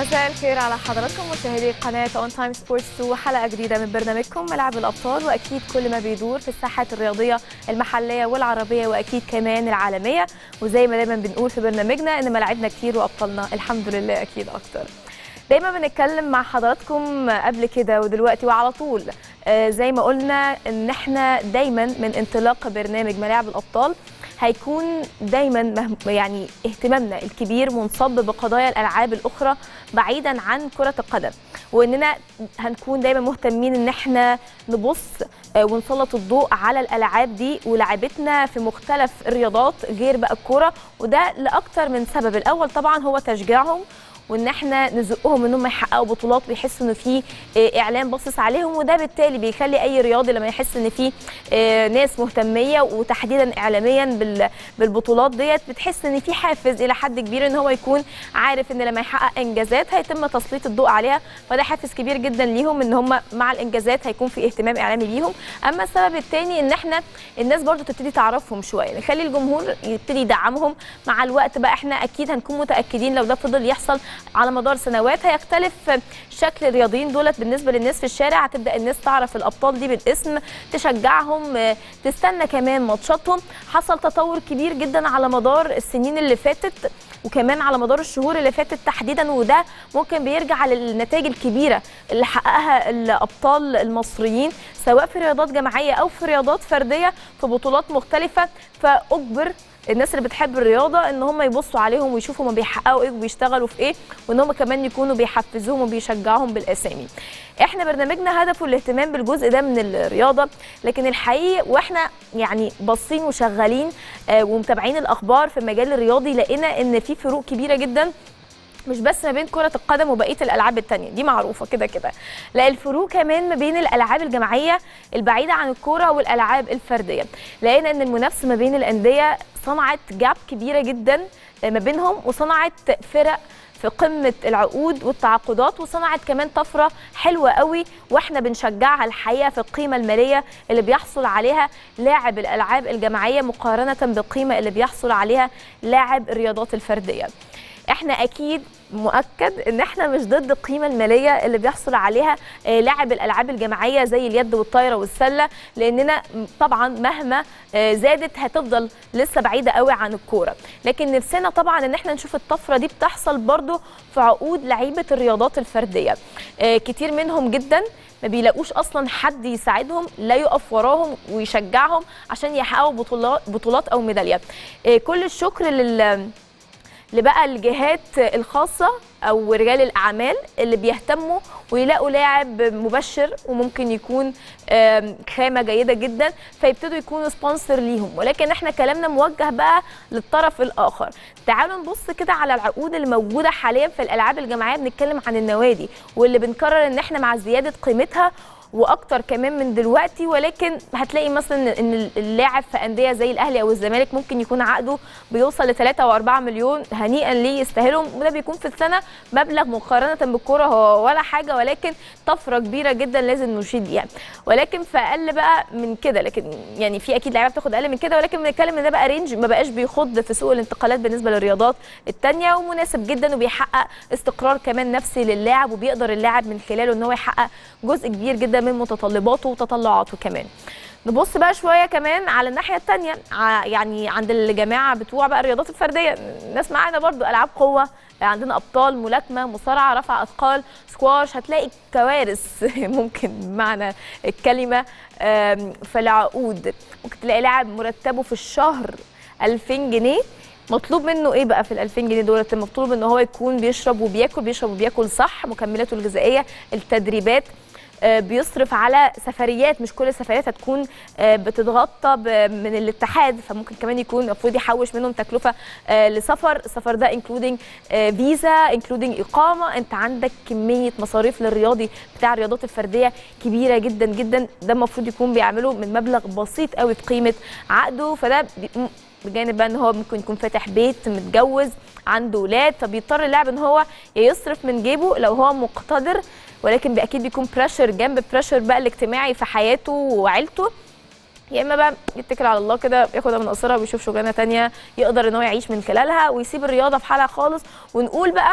مساء الخير على حضراتكم مشاهدي قناة اون تايم سبورتس وحلقة جديدة من برنامجكم ملعب الأبطال وأكيد كل ما بيدور في الساحات الرياضية المحلية والعربية وأكيد كمان العالمية وزي ما دايما بنقول في برنامجنا إن ملاعبنا كتير وأبطالنا الحمد لله أكيد أكتر دايما بنتكلم مع حضراتكم قبل كده ودلوقتي وعلى طول آه، زي ما قلنا ان احنا دايما من انطلاق برنامج ملاعب الابطال هيكون دايما مهم يعني اهتمامنا الكبير منصب بقضايا الالعاب الاخرى بعيدا عن كره القدم واننا هنكون دايما مهتمين ان احنا نبص آه، ونسلط الضوء على الالعاب دي ولعبتنا في مختلف الرياضات غير بقى الكوره وده لاكتر من سبب الاول طبعا هو تشجيعهم وان احنا نزقهم ان هم يحققوا بطولات ويحسوا ان في آه، اعلام باصص عليهم وده بالتالي بيخلي اي رياضي لما يحس ان في آه، ناس مهتميه وتحديدا اعلاميا بال- بالبطولات ديت بتحس ان في حافز الى حد كبير ان هو يكون عارف ان لما يحقق انجازات هيتم تسليط الضوء عليها فده حافز كبير جدا ليهم ان هم مع الانجازات هيكون في اهتمام اعلامي ليهم اما السبب الثاني ان احنا الناس برضو تبتدي تعرفهم شويه نخلي الجمهور يبتدي يدعمهم مع الوقت بقى احنا اكيد هنكون متاكدين لو ده فضل يحصل على مدار سنوات هيختلف شكل الرياضيين دولت بالنسبه للناس في الشارع هتبدا الناس تعرف الابطال دي بالاسم تشجعهم آه، تستنى كمان ماتشاتهم حصل تطور كبير جدا على مدار السنين اللي فاتت وكمان على مدار الشهور اللي فاتت تحديدا وده ممكن بيرجع للنتائج الكبيره اللي حققها الابطال المصريين سواء في رياضات جماعيه او في رياضات فرديه في بطولات مختلفه فاجبر الناس اللي بتحب الرياضه ان هم يبصوا عليهم ويشوفوا هم بيحققوا ايه وبيشتغلوا في ايه وان هم كمان يكونوا بيحفزوهم وبيشجعوهم بالاسامي احنا برنامجنا هدفه الاهتمام بالجزء ده من الرياضه لكن الحقيقه واحنا يعني باصين وشغالين آه، ومتابعين الاخبار في المجال الرياضي لقينا ان في فروق كبيره جدا مش بس ما بين كرة القدم وبقية الألعاب التانية دي معروفة كده كده لا الفروق كمان ما بين الألعاب الجماعية البعيدة عن الكرة والألعاب الفردية لقينا إن المنافسة ما بين الأندية صنعت جاب كبيرة جدا ما بينهم وصنعت فرق في قمة العقود والتعاقدات وصنعت كمان طفرة حلوة قوي واحنا بنشجعها الحقيقة في القيمة المالية اللي بيحصل عليها لاعب الألعاب الجماعية مقارنة بالقيمة اللي بيحصل عليها لاعب الرياضات الفردية احنا اكيد مؤكد ان احنا مش ضد القيمه الماليه اللي بيحصل عليها آه، لاعب الالعاب الجماعيه زي اليد والطايره والسله لاننا طبعا مهما آه، زادت هتفضل لسه بعيده قوي عن الكوره لكن نفسنا طبعا ان احنا نشوف الطفره دي بتحصل برضو في عقود لعيبه الرياضات الفرديه آه، كتير منهم جدا ما بيلاقوش اصلا حد يساعدهم لا يقف وراهم ويشجعهم عشان يحققوا بطولات بطولات او ميداليات آه، كل الشكر لل لبقى الجهات الخاصة أو رجال الأعمال اللي بيهتموا ويلاقوا لاعب مبشر وممكن يكون آم، خامة جيدة جدا فيبتدوا يكونوا سبونسر ليهم ولكن احنا كلامنا موجه بقى للطرف الآخر تعالوا نبص كده على العقود اللي موجودة حاليا في الألعاب الجماعية بنتكلم عن النوادي واللي بنقرر ان احنا مع زيادة قيمتها واكتر كمان من دلوقتي ولكن هتلاقي مثلا ان اللاعب في انديه زي الاهلي او الزمالك ممكن يكون عقده بيوصل ل 3 او 4 مليون هنيئا ليه يستاهلهم وده بيكون في السنه مبلغ مقارنه بالكوره هو ولا حاجه ولكن طفره كبيره جدا لازم نشيد يعني ولكن في اقل بقى من كده لكن يعني في اكيد لعيبه بتاخد اقل من كده ولكن بنتكلم ان ده بقى رينج ما بقاش بيخض في سوق الانتقالات بالنسبه للرياضات التانيه ومناسب جدا وبيحقق استقرار كمان نفسي للاعب وبيقدر اللاعب من خلاله ان هو يحقق جزء كبير جدا من متطلباته وتطلعاته كمان نبص بقى شويه كمان على الناحيه الثانيه يعني عند الجماعه بتوع بقى الرياضات الفرديه ناس معانا برضو العاب قوه عندنا ابطال ملاكمه مصارعه رفع اثقال سكواش هتلاقي كوارث ممكن بمعنى الكلمه آم، في العقود ممكن تلاقي لاعب مرتبه في الشهر 2000 جنيه مطلوب منه ايه بقى في ال 2000 جنيه دولت مطلوب ان هو يكون بيشرب وبياكل بيشرب وبياكل صح مكملاته الغذائيه التدريبات آه، بيصرف على سفريات مش كل السفريات هتكون آه، بتتغطى ب- من الاتحاد فممكن كمان يكون المفروض يحوش منهم تكلفه آه، لسفر السفر ده انكلودنج فيزا انكلودنج اقامه انت عندك كميه مصاريف للرياضي بتاع الرياضات الفرديه كبيره جدا جدا ده المفروض يكون بيعمله من مبلغ بسيط قوي في قيمه عقده فده بي- م- بجانب بقى ان هو ممكن يكون فاتح بيت متجوز عنده ولاد فبيضطر اللاعب ان هو يا يصرف من جيبه لو هو مقتدر ولكن اكيد بيكون بريشر جنب بريشر بقى الاجتماعي في حياته وعيلته يا اما بقى يتكل على الله كده ياخدها من قصرها ويشوف شغلانه تانية يقدر ان هو يعيش من خلالها ويسيب الرياضه في حالها خالص ونقول بقى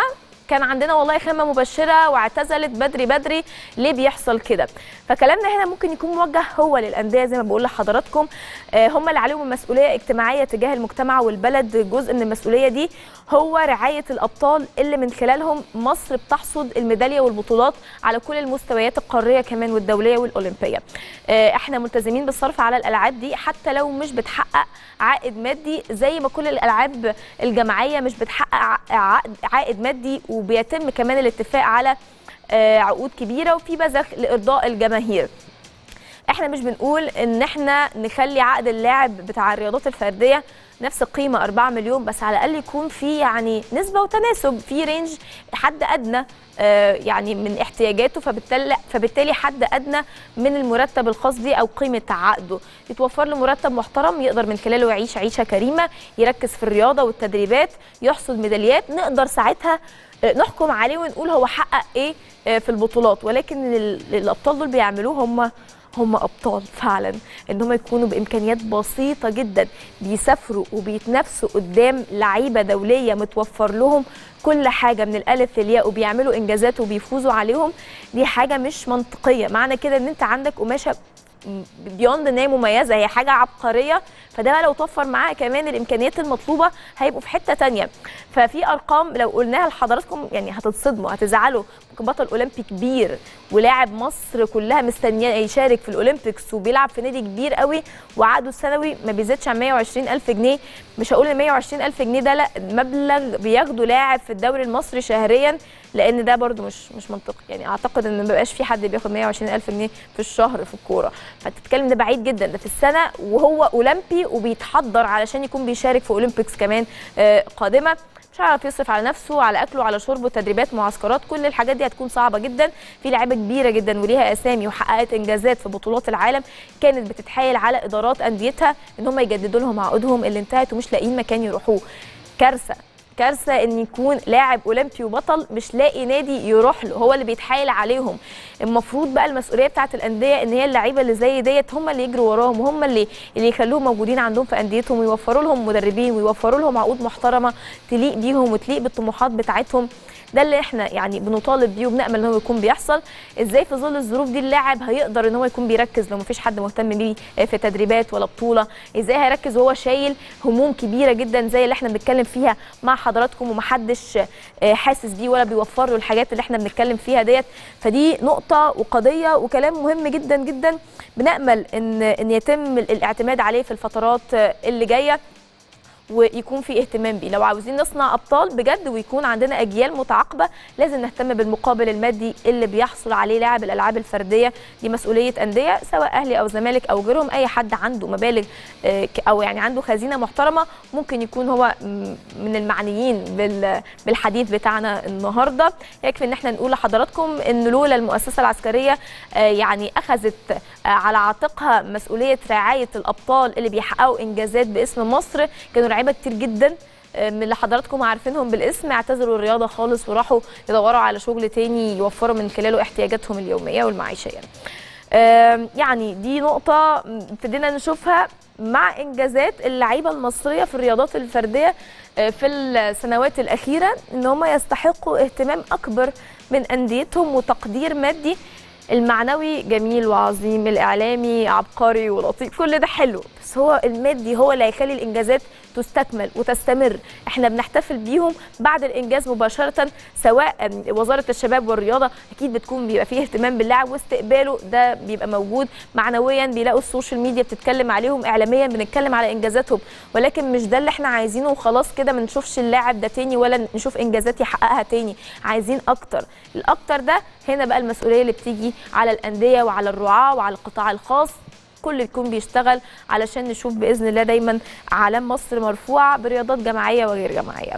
كان عندنا والله خامه مبشره واعتزلت بدري بدري ليه بيحصل كده فكلامنا هنا ممكن يكون موجه هو للانديه زي ما بقول لحضراتكم آه، هم اللي عليهم مسؤوليه اجتماعيه تجاه المجتمع والبلد جزء من المسؤوليه دي هو رعايه الابطال اللي من خلالهم مصر بتحصد الميداليه والبطولات على كل المستويات القاريه كمان والدوليه والاولمبيه آه، احنا ملتزمين بالصرف على الالعاب دي حتى لو مش بتحقق عائد مادي زي ما كل الالعاب الجماعيه مش بتحقق ع- عقد- عائد مادي وبيتم كمان الاتفاق على آه، عقود كبيره وفي بذخ لارضاء الجماهير احنا مش بنقول ان احنا نخلي عقد اللاعب بتاع الرياضات الفرديه نفس القيمه 4 مليون بس على الاقل يكون في يعني نسبه وتناسب في رينج حد ادنى آه، يعني من احتياجاته فبالتالي فبالتالي حد ادنى من المرتب الخاص بيه او قيمه عقده يتوفر له مرتب محترم يقدر من خلاله يعيش عيشه كريمه يركز في الرياضه والتدريبات يحصد ميداليات نقدر ساعتها آه، نحكم عليه ونقول هو حقق ايه آه، في البطولات ولكن ال- الابطال دول بيعملوه هم هم ابطال فعلا ان هم يكونوا بامكانيات بسيطه جدا بيسافروا وبيتنافسوا قدام لعيبه دوليه متوفر لهم كل حاجه من الالف للياء وبيعملوا انجازات وبيفوزوا عليهم دي حاجه مش منطقيه معنى كده ان انت عندك قماشه بيوند ان هي مميزه هي حاجه عبقريه فده بقى لو توفر معاها كمان الامكانيات المطلوبه هيبقوا في حته تانية ففي ارقام لو قلناها لحضراتكم يعني هتتصدموا هتزعلوا ممكن بطل اولمبي كبير ولاعب مصر كلها مستنياه يشارك في الاولمبيكس وبيلعب في نادي كبير قوي وعقده السنوي ما بيزيدش عن 120 الف جنيه مش هقول ان 120 الف جنيه ده لا مبلغ بياخده لاعب في الدوري المصري شهريا لان ده برده مش مش منطقي يعني اعتقد ان ما بقاش في حد بياخد 120 الف جنيه في الشهر في الكوره فتتكلم ده بعيد جدا ده في السنه وهو اولمبي وبيتحضر علشان يكون بيشارك في اولمبيكس كمان آه، قادمه مش هيعرف يصرف على نفسه على اكله على شربه تدريبات معسكرات كل الحاجات دي هتكون صعبه جدا في لعيبه كبيره جدا وليها اسامي وحققت انجازات في بطولات العالم كانت بتتحايل على ادارات انديتها ان هم يجددوا لهم عقودهم اللي انتهت ومش لاقيين مكان يروحوه كارثه كارثه ان يكون لاعب اولمبي وبطل مش لاقي نادي يروح له هو اللي بيتحايل عليهم المفروض بقى المسؤوليه بتاعه الانديه ان هي اللعيبه اللي زي ديت هم اللي يجروا وراهم وهم اللي اللي يخلوهم موجودين عندهم في انديتهم ويوفروا لهم مدربين ويوفروا لهم عقود محترمه تليق بيهم وتليق بالطموحات بتاعتهم ده اللي احنا يعني بنطالب بيه وبنامل ان هو يكون بيحصل ازاي في ظل الظروف دي اللاعب هيقدر ان هو يكون بيركز لو مفيش حد مهتم بيه في تدريبات ولا بطوله ازاي هيركز وهو شايل هموم كبيره جدا زي اللي احنا بنتكلم فيها مع حضراتكم ومحدش آه، حاسس بيه ولا بيوفر له الحاجات اللي احنا بنتكلم فيها ديت فدي نقطه وقضيه وكلام مهم جدا جدا بنامل ان ان يتم الاعتماد عليه في الفترات آه، اللي جايه ويكون في اهتمام بيه لو عاوزين نصنع ابطال بجد ويكون عندنا اجيال متعاقبه لازم نهتم بالمقابل المادي اللي بيحصل عليه لاعب الالعاب الفرديه دي مسؤوليه انديه سواء اهلي او زمالك او غيرهم اي حد عنده مبالغ آه، ك- او يعني عنده خزينه محترمه ممكن يكون هو م- من المعنيين بال- بالحديث بتاعنا النهارده يكفي ان احنا نقول لحضراتكم ان لولا المؤسسه العسكريه آه، يعني اخذت آه، على عاتقها مسؤوليه رعايه الابطال اللي بيحققوا انجازات باسم مصر كانوا لعيبه كتير جدا آه، من اللي حضراتكم عارفينهم بالاسم اعتزلوا الرياضه خالص وراحوا يدوروا على شغل تاني يوفروا من خلاله احتياجاتهم اليوميه والمعيشيه آم، يعني دي نقطة م، ابتدينا نشوفها مع إنجازات اللعيبة المصرية في الرياضات الفردية آه، في السنوات الأخيرة إن هم يستحقوا اهتمام أكبر من أنديتهم وتقدير مادي المعنوي جميل وعظيم الإعلامي عبقري ولطيف كل ده حلو بس هو المادي هو اللي هيخلي الإنجازات تستكمل وتستمر احنا بنحتفل بيهم بعد الانجاز مباشره سواء وزاره الشباب والرياضه اكيد بتكون بيبقى فيه اهتمام باللاعب واستقباله ده بيبقى موجود معنويا بيلاقوا السوشيال ميديا بتتكلم عليهم اعلاميا بنتكلم على انجازاتهم ولكن مش ده اللي احنا عايزينه وخلاص كده ما نشوفش اللاعب ده تاني ولا نشوف انجازات يحققها تاني عايزين اكتر الاكتر ده هنا بقى المسؤوليه اللي بتيجي على الانديه وعلى الرعاه وعلى القطاع الخاص كل يكون بيشتغل علشان نشوف باذن الله دايما اعلام مصر مرفوعه برياضات جماعيه وغير جماعيه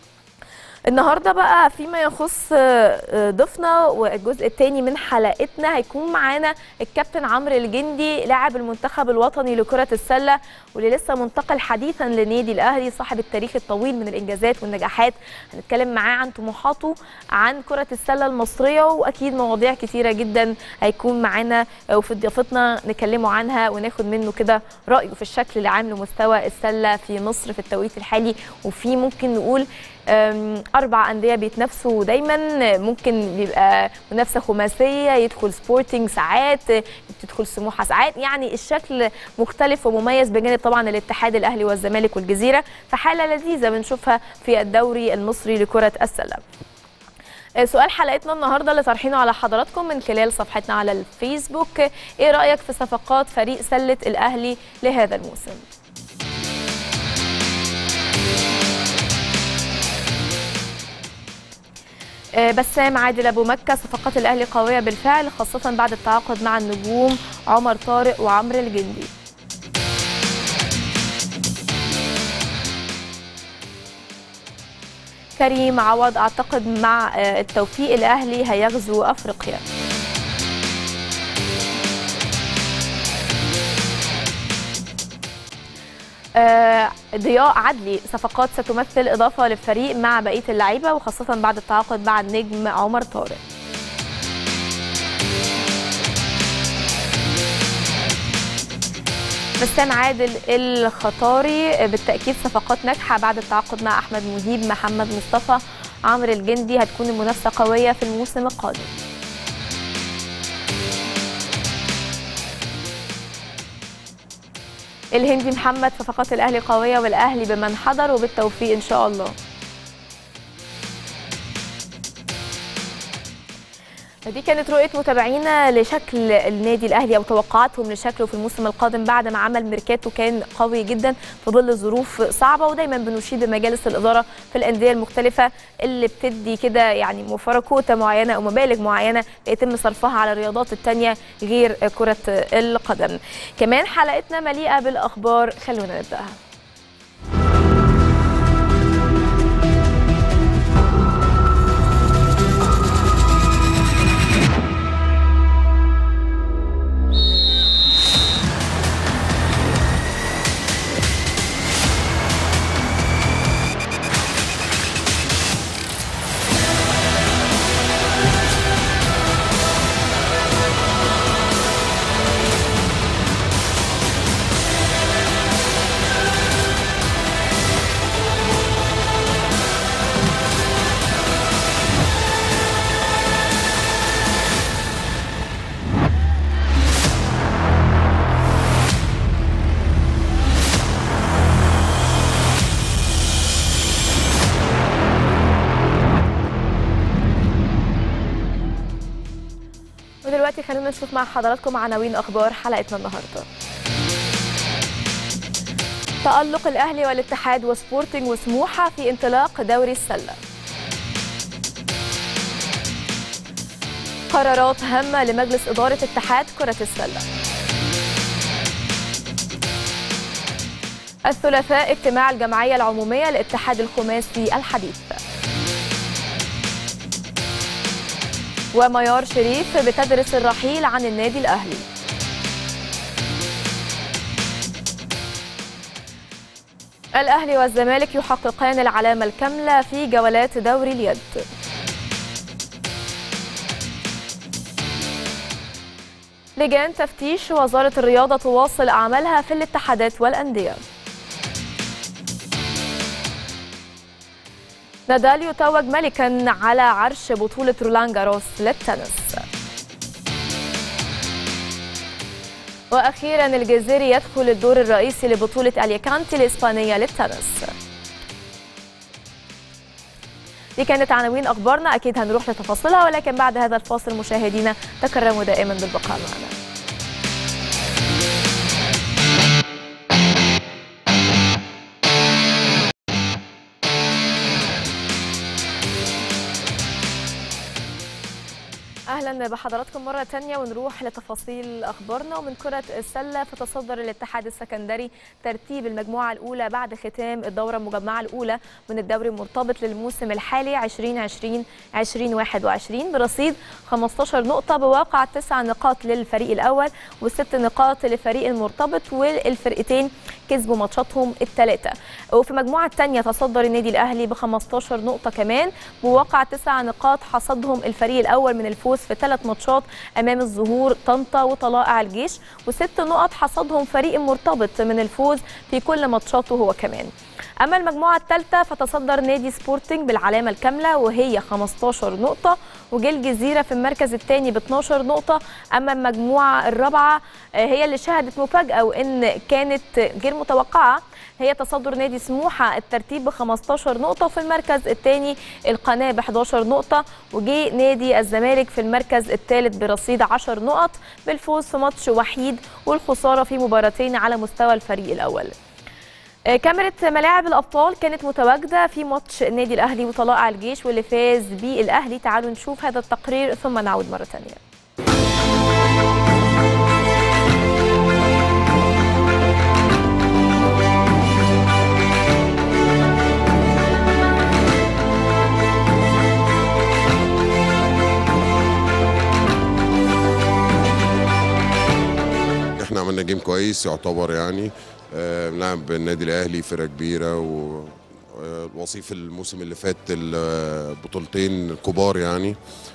النهارده بقى فيما يخص آه، ضيفنا والجزء الثاني من حلقتنا هيكون معانا الكابتن عمرو الجندي لاعب المنتخب الوطني لكرة السلة واللي لسه منتقل حديثا لنادي الاهلي صاحب التاريخ الطويل من الانجازات والنجاحات هنتكلم معاه عن طموحاته عن كرة السلة المصرية واكيد مواضيع كتيرة جدا هيكون معانا آه، وفي ضيافتنا نكلمه عنها وناخد منه كده رأيه في الشكل العام لمستوى السلة في مصر في التوقيت الحالي وفي ممكن نقول أم، اربع انديه بيتنافسوا دايما ممكن بيبقى منافسه خماسيه يدخل سبورتنج ساعات تدخل سموحه ساعات يعني الشكل مختلف ومميز بجانب طبعا الاتحاد الاهلي والزمالك والجزيره فحاله لذيذه بنشوفها في الدوري المصري لكره السله سؤال حلقتنا النهارده اللي طرحينه على حضراتكم من خلال صفحتنا على الفيسبوك ايه رايك في صفقات فريق سله الاهلي لهذا الموسم بسام عادل ابو مكه صفقات الاهلي قويه بالفعل خاصه بعد التعاقد مع النجوم عمر طارق وعمرو الجندي كريم عوض اعتقد مع التوفيق الاهلي هيغزو افريقيا ضياء عدلي صفقات ستمثل اضافه للفريق مع بقيه اللعيبه وخاصه بعد التعاقد مع النجم عمر طارق بسام عادل الخطاري بالتاكيد صفقات ناجحه بعد التعاقد مع احمد مهيب محمد مصطفى عمرو الجندي هتكون المنافسه قويه في الموسم القادم الهندي محمد صفقات الاهلي قويه والاهلي بمن حضر وبالتوفيق ان شاء الله دي كانت رؤيه متابعينا لشكل النادي الاهلي او توقعاتهم لشكله في الموسم القادم بعد ما عمل ميركاتو كان قوي جدا في ظل ظروف صعبه ودايما بنشيد بمجالس الاداره في الانديه المختلفه اللي بتدي كده يعني موفره كوتا معينه او مبالغ معينه يتم صرفها على الرياضات الثانيه غير كره القدم. كمان حلقتنا مليئه بالاخبار خلونا نبداها. ودلوقتي خلينا نشوف مع حضراتكم عناوين اخبار حلقتنا النهارده. تألق الاهلي والاتحاد وسبورتنج وسموحه في انطلاق دوري السله. قرارات هامه لمجلس اداره اتحاد كره السله. الثلاثاء اجتماع الجمعيه العموميه لاتحاد الخماسي الحديث. وميار شريف بتدرس الرحيل عن النادي الأهلي الأهلي والزمالك يحققان العلامة الكاملة في جولات دوري اليد لجان تفتيش وزارة الرياضة تواصل أعمالها في الاتحادات والأندية نادال يتوج ملكا على عرش بطولة رولان جاروس للتنس وأخيرا الجزيري يدخل الدور الرئيسي لبطولة أليكانتي الإسبانية للتنس دي كانت عناوين أخبارنا أكيد هنروح لتفاصيلها ولكن بعد هذا الفاصل مشاهدينا تكرموا دائما بالبقاء معنا اهلا بحضراتكم مره تانية ونروح لتفاصيل اخبارنا ومن كره السله فتصدر الاتحاد السكندري ترتيب المجموعه الاولى بعد ختام الدوره المجمعه الاولى من الدوري المرتبط للموسم الحالي 2020 2021 برصيد 15 نقطه بواقع 9 نقاط للفريق الاول وست نقاط للفريق المرتبط والفرقتين كسبوا ماتشاتهم الثلاثه وفي المجموعه الثانيه تصدر النادي الاهلي ب 15 نقطه كمان بواقع 9 نقاط حصدهم الفريق الاول من الفوز في بثلاث ماتشات امام الظهور طنطا وطلائع الجيش وست نقط حصدهم فريق مرتبط من الفوز في كل ماتشاته هو كمان اما المجموعه الثالثه فتصدر نادي سبورتنج بالعلامه الكامله وهي 15 نقطه وجه الجزيره في المركز الثاني ب 12 نقطه اما المجموعه الرابعه هي اللي شهدت مفاجاه وان كانت غير متوقعه هي تصدر نادي سموحه الترتيب ب 15 نقطه وفي المركز الثاني القناه ب 11 نقطه وجه نادي الزمالك في المركز الثالث برصيد 10 نقط بالفوز في ماتش وحيد والخساره في مباراتين على مستوى الفريق الاول كاميرا ملاعب الابطال كانت متواجده في ماتش النادي الاهلي وطلائع الجيش واللي فاز بيه الاهلي تعالوا نشوف هذا التقرير ثم نعود مره ثانيه احنا عملنا جيم كويس يعتبر يعني بنلعب النادي الاهلي فرقه كبيره ووصيف الموسم اللي فات البطولتين الكبار يعني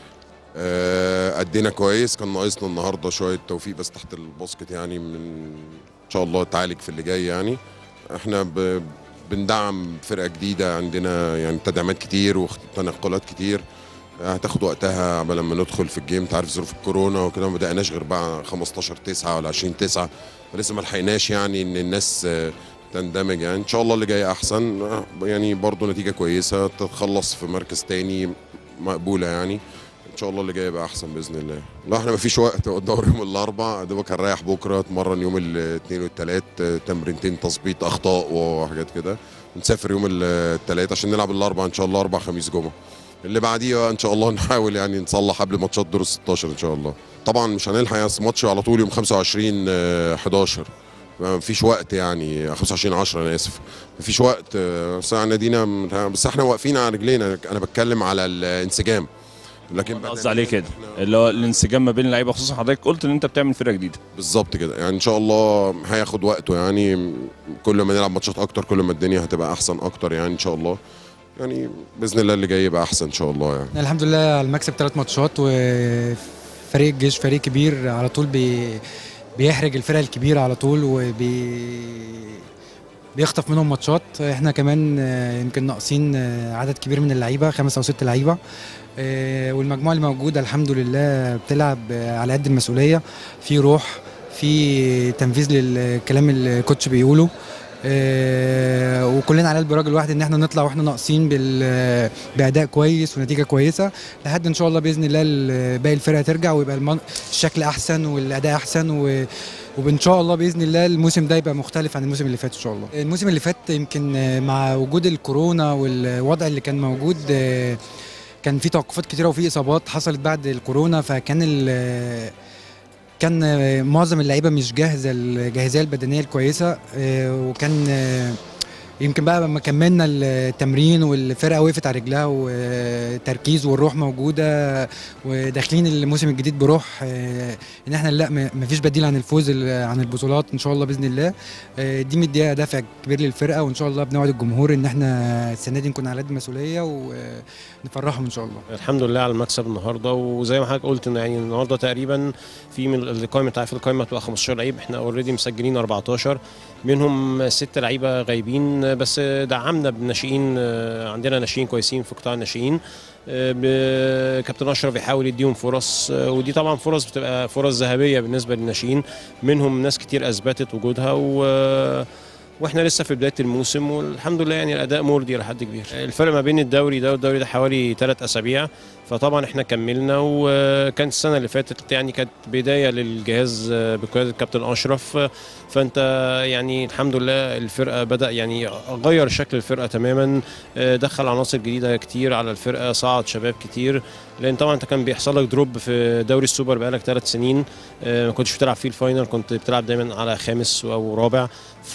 ادينا كويس كان ناقصنا النهارده شويه توفيق بس تحت الباسكت يعني من ان شاء الله تعالج في اللي جاي يعني احنا ب... بندعم فرقه جديده عندنا يعني تدعيمات كتير وتنقلات كتير هتاخد وقتها قبل ما ندخل في الجيم انت عارف ظروف الكورونا وكده ما بدأناش غير بقى 15 9 ولا 20 9 فلسه ما لحقناش يعني ان الناس تندمج يعني ان شاء الله اللي جاي احسن يعني برضه نتيجه كويسه تتخلص في مركز تاني مقبوله يعني ان شاء الله اللي جاي يبقى احسن باذن الله لا احنا ما فيش وقت هو الدوري يوم الاربع دوبك هنريح بكره اتمرن يوم الاثنين والثلاث تمرينتين تظبيط اخطاء وحاجات كده نسافر يوم الثلاث عشان نلعب الاربع ان شاء الله اربع خميس جمعه اللي بعديه ان شاء الله نحاول يعني نصلح قبل ماتشات دور ال 16 ان شاء الله طبعا مش هنلحق يعني ماتش على طول يوم 25 11 ما فيش وقت يعني 25 10 انا اسف ما فيش وقت بس نادينا بس احنا واقفين على رجلينا انا بتكلم على الانسجام لكن قصدي عليه كده اللي هو الانسجام ما بين اللعيبه خصوصا حضرتك قلت ان انت بتعمل فرقه جديده بالظبط كده يعني ان شاء الله هياخد وقته يعني كل ما نلعب ماتشات اكتر كل ما الدنيا هتبقى احسن اكتر يعني ان شاء الله يعني باذن الله اللي جاي يبقى احسن ان شاء الله يعني الحمد لله على المكسب ثلاث ماتشات وفريق الجيش فريق كبير على طول بي بيحرج الفرق الكبيره على طول وبي بيخطف منهم ماتشات احنا كمان يمكن ناقصين عدد كبير من اللعيبه خمسه او ست لعيبه والمجموعه اللي موجوده الحمد لله بتلعب على قد المسؤوليه في روح في تنفيذ للكلام اللي الكوتش بيقوله آه وكلنا على قلب راجل واحد ان احنا نطلع واحنا ناقصين باداء كويس ونتيجه كويسه لحد ان شاء الله باذن الله باقي الفرقه ترجع ويبقى الشكل احسن والاداء احسن و وان شاء الله باذن الله الموسم ده يبقى مختلف عن الموسم اللي فات ان شاء الله الموسم اللي فات يمكن مع وجود الكورونا والوضع اللي كان موجود كان في توقفات كتيره وفي اصابات حصلت بعد الكورونا فكان كان معظم اللعيبه مش جاهزه الجاهزيه البدنيه الكويسه وكان يمكن بقى لما كملنا التمرين والفرقه وقفت على رجلها والتركيز والروح موجوده وداخلين الموسم الجديد بروح ان احنا لا ما فيش بديل عن الفوز عن البطولات ان شاء الله باذن الله دي مديها دافع كبير للفرقه وان شاء الله بنوعد الجمهور ان احنا السنه دي نكون على قد المسؤوليه ونفرحهم ان شاء الله الحمد لله على المكسب النهارده وزي ما حضرتك قلت يعني النهارده تقريبا في من القائمه انت عارف القائمه بتبقى 15 لعيب احنا اوريدي مسجلين 14 منهم ست لعيبه غايبين بس دعمنا بناشئين عندنا ناشئين كويسين في قطاع الناشئين كابتن اشرف يحاول يديهم فرص ودي طبعا فرص بتبقى فرص ذهبيه بالنسبه للناشئين منهم ناس كتير اثبتت وجودها و واحنا لسه في بدايه الموسم والحمد لله يعني الاداء مرضي لحد كبير الفرق ما بين الدوري ده والدوري ده حوالي ثلاث اسابيع فطبعا احنا كملنا وكان السنه اللي فاتت يعني كانت بدايه للجهاز بقياده الكابتن اشرف فانت يعني الحمد لله الفرقه بدا يعني غير شكل الفرقه تماما دخل عناصر جديده كتير على الفرقه صعد شباب كتير لان طبعا انت كان بيحصل لك دروب في دوري السوبر بقالك ثلاث سنين ما كنتش بتلعب فيه الفاينل كنت بتلعب دايما على خامس او رابع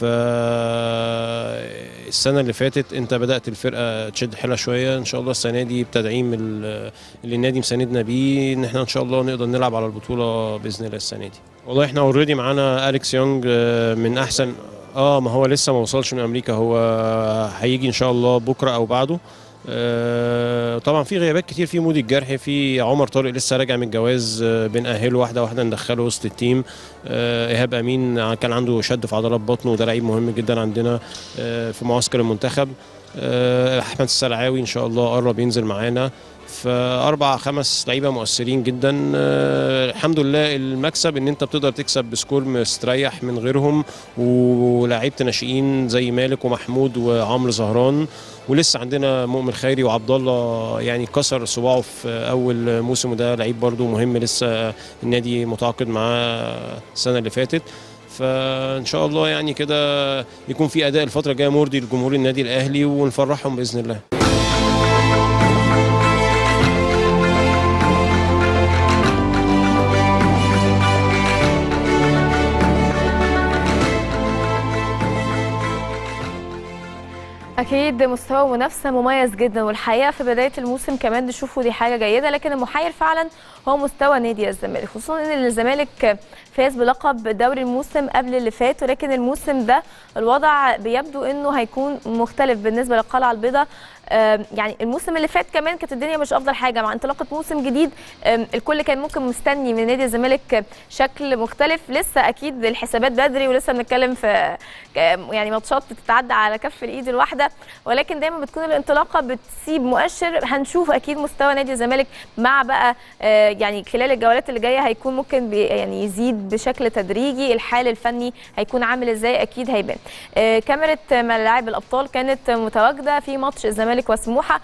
فالسنه اللي فاتت انت بدات الفرقه تشد حيلها شويه ان شاء الله السنه دي بتدعيم اللي النادي مساندنا بيه ان احنا ان شاء الله نقدر نلعب على البطوله باذن الله السنه دي والله احنا اوريدي معانا اليكس يونج من احسن اه ما هو لسه ما وصلش من امريكا هو هيجي ان شاء الله بكره او بعده آه، طبعا في غيابات كتير في مودي الجرحي في عمر طارق لسه راجع من الجواز آه، بنأهله واحده واحده ندخله وسط التيم آه، ايهاب امين كان عنده شد في عضلات بطنه وده لعيب مهم جدا عندنا آه، في معسكر المنتخب آه، احمد السلعاوي ان شاء الله قرب ينزل معانا فاربع خمس لعيبه مؤثرين جدا آه، الحمد لله المكسب ان انت بتقدر تكسب بسكور مستريح من غيرهم ولاعيبه ناشئين زي مالك ومحمود وعمرو زهران ولسه عندنا مؤمن خيري وعبد الله يعني كسر صباعه في اول موسم وده لعيب برده مهم لسه النادي متعاقد معاه السنه اللي فاتت فان شاء الله يعني كده يكون في اداء الفتره الجايه مرضي لجمهور النادي الاهلي ونفرحهم باذن الله اكيد مستوى منافسه مميز جدا والحقيقه في بدايه الموسم كمان نشوفه دي حاجه جيده لكن المحير فعلا هو مستوى نادي الزمالك خصوصا ان الزمالك فاز بلقب دوري الموسم قبل اللي فات ولكن الموسم ده الوضع بيبدو انه هيكون مختلف بالنسبه للقلعه البيضاء آم، يعني الموسم اللي فات كمان كانت الدنيا مش افضل حاجه مع انطلاقه موسم جديد آم، الكل كان ممكن مستني من نادي الزمالك شكل مختلف لسه اكيد الحسابات بدري ولسه بنتكلم في ك- يعني ماتشات بتتعدى على كف الايد الواحده ولكن دايما بتكون الانطلاقه بتسيب مؤشر هنشوف اكيد مستوى نادي الزمالك مع بقى آه، يعني خلال الجولات اللي جايه هيكون ممكن بي يعني يزيد بشكل تدريجي الحال الفني هيكون عامل ازاي اكيد هيبان آه، كاميرا ملاعب الابطال كانت متواجده في ماتش الزمالك وسموحه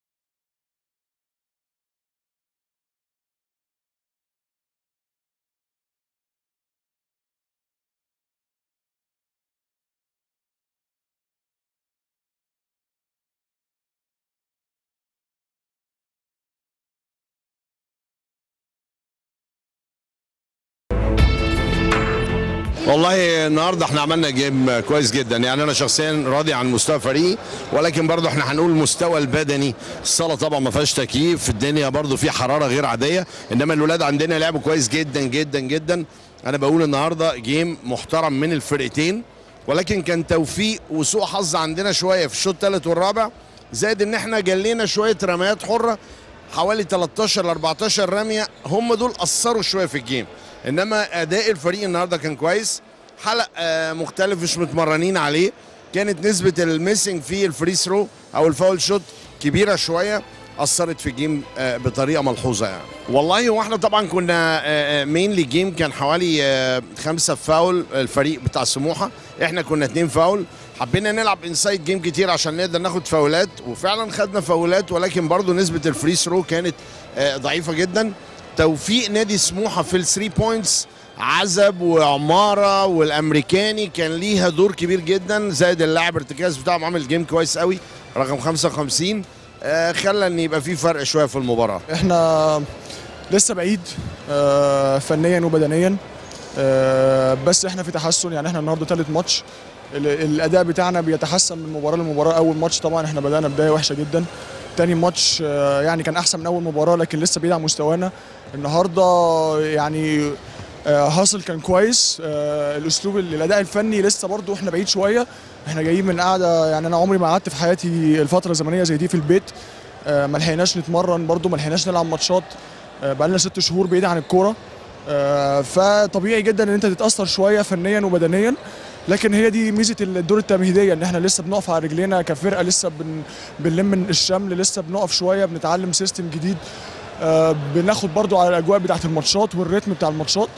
والله النهارده احنا عملنا جيم كويس جدا يعني انا شخصيا راضي عن مستوى فريقي ولكن برضه احنا هنقول المستوى البدني الصاله طبعا ما فيهاش تكييف الدنيا برضه في حراره غير عاديه انما الولاد عندنا لعبوا كويس جدا جدا جدا انا بقول النهارده جيم محترم من الفرقتين ولكن كان توفيق وسوء حظ عندنا شويه في الشوط الثالث والرابع زائد ان احنا جلينا شويه رميات حره حوالي 13 ل 14 رميه هم دول اثروا شويه في الجيم انما اداء الفريق النهارده كان كويس حلق آه، مختلف مش متمرنين عليه كانت نسبه الميسنج في الفري ثرو او الفاول شوت كبيره شويه اثرت في الجيم آه، بطريقه ملحوظه يعني والله هو احنا طبعا كنا مينلي جيم كان حوالي آه، خمسه فاول الفريق بتاع سموحه احنا كنا اتنين فاول حبينا نلعب انسايد جيم كتير عشان نقدر ناخد فاولات وفعلا خدنا فاولات ولكن برضو نسبه الفري ثرو كانت آه، ضعيفه جدا توفيق نادي سموحه في الثري بوينتس عزب وعماره والامريكاني كان ليها دور كبير جدا زائد اللاعب ارتكاز بتاعهم عامل جيم كويس قوي رقم 55 آه، خلى ان يبقى في فرق شويه في المباراه احنا لسه بعيد آه، فنيا وبدنيا آه، بس احنا في تحسن يعني احنا النهارده ثالث ماتش ال- الاداء بتاعنا بيتحسن من مباراه لمباراه اول ماتش طبعا احنا بدانا بدايه وحشه جدا تاني ماتش آه، يعني كان احسن من اول مباراه لكن لسه بعيد عن مستوانا النهارده يعني آه، هاسل كان كويس آه، الاسلوب ال- الاداء الفني لسه برضو احنا بعيد شويه احنا جايين من قاعده يعني انا عمري ما قعدت في حياتي الفتره الزمنيه زي دي في البيت آه، ما لحقناش نتمرن برضو ما لحقناش نلعب ماتشات آه، بقالنا ست شهور بعيد عن الكوره آه، فطبيعي جدا ان انت تتاثر شويه فنيا وبدنيا لكن هي دي ميزه الدور التمهيديه ان احنا لسه بنقف على رجلينا كفرقه لسه بن بنلم الشمل لسه بنقف شويه بنتعلم سيستم جديد آه، بناخد برضو على الاجواء بتاعت الماتشات والريتم بتاع الماتشات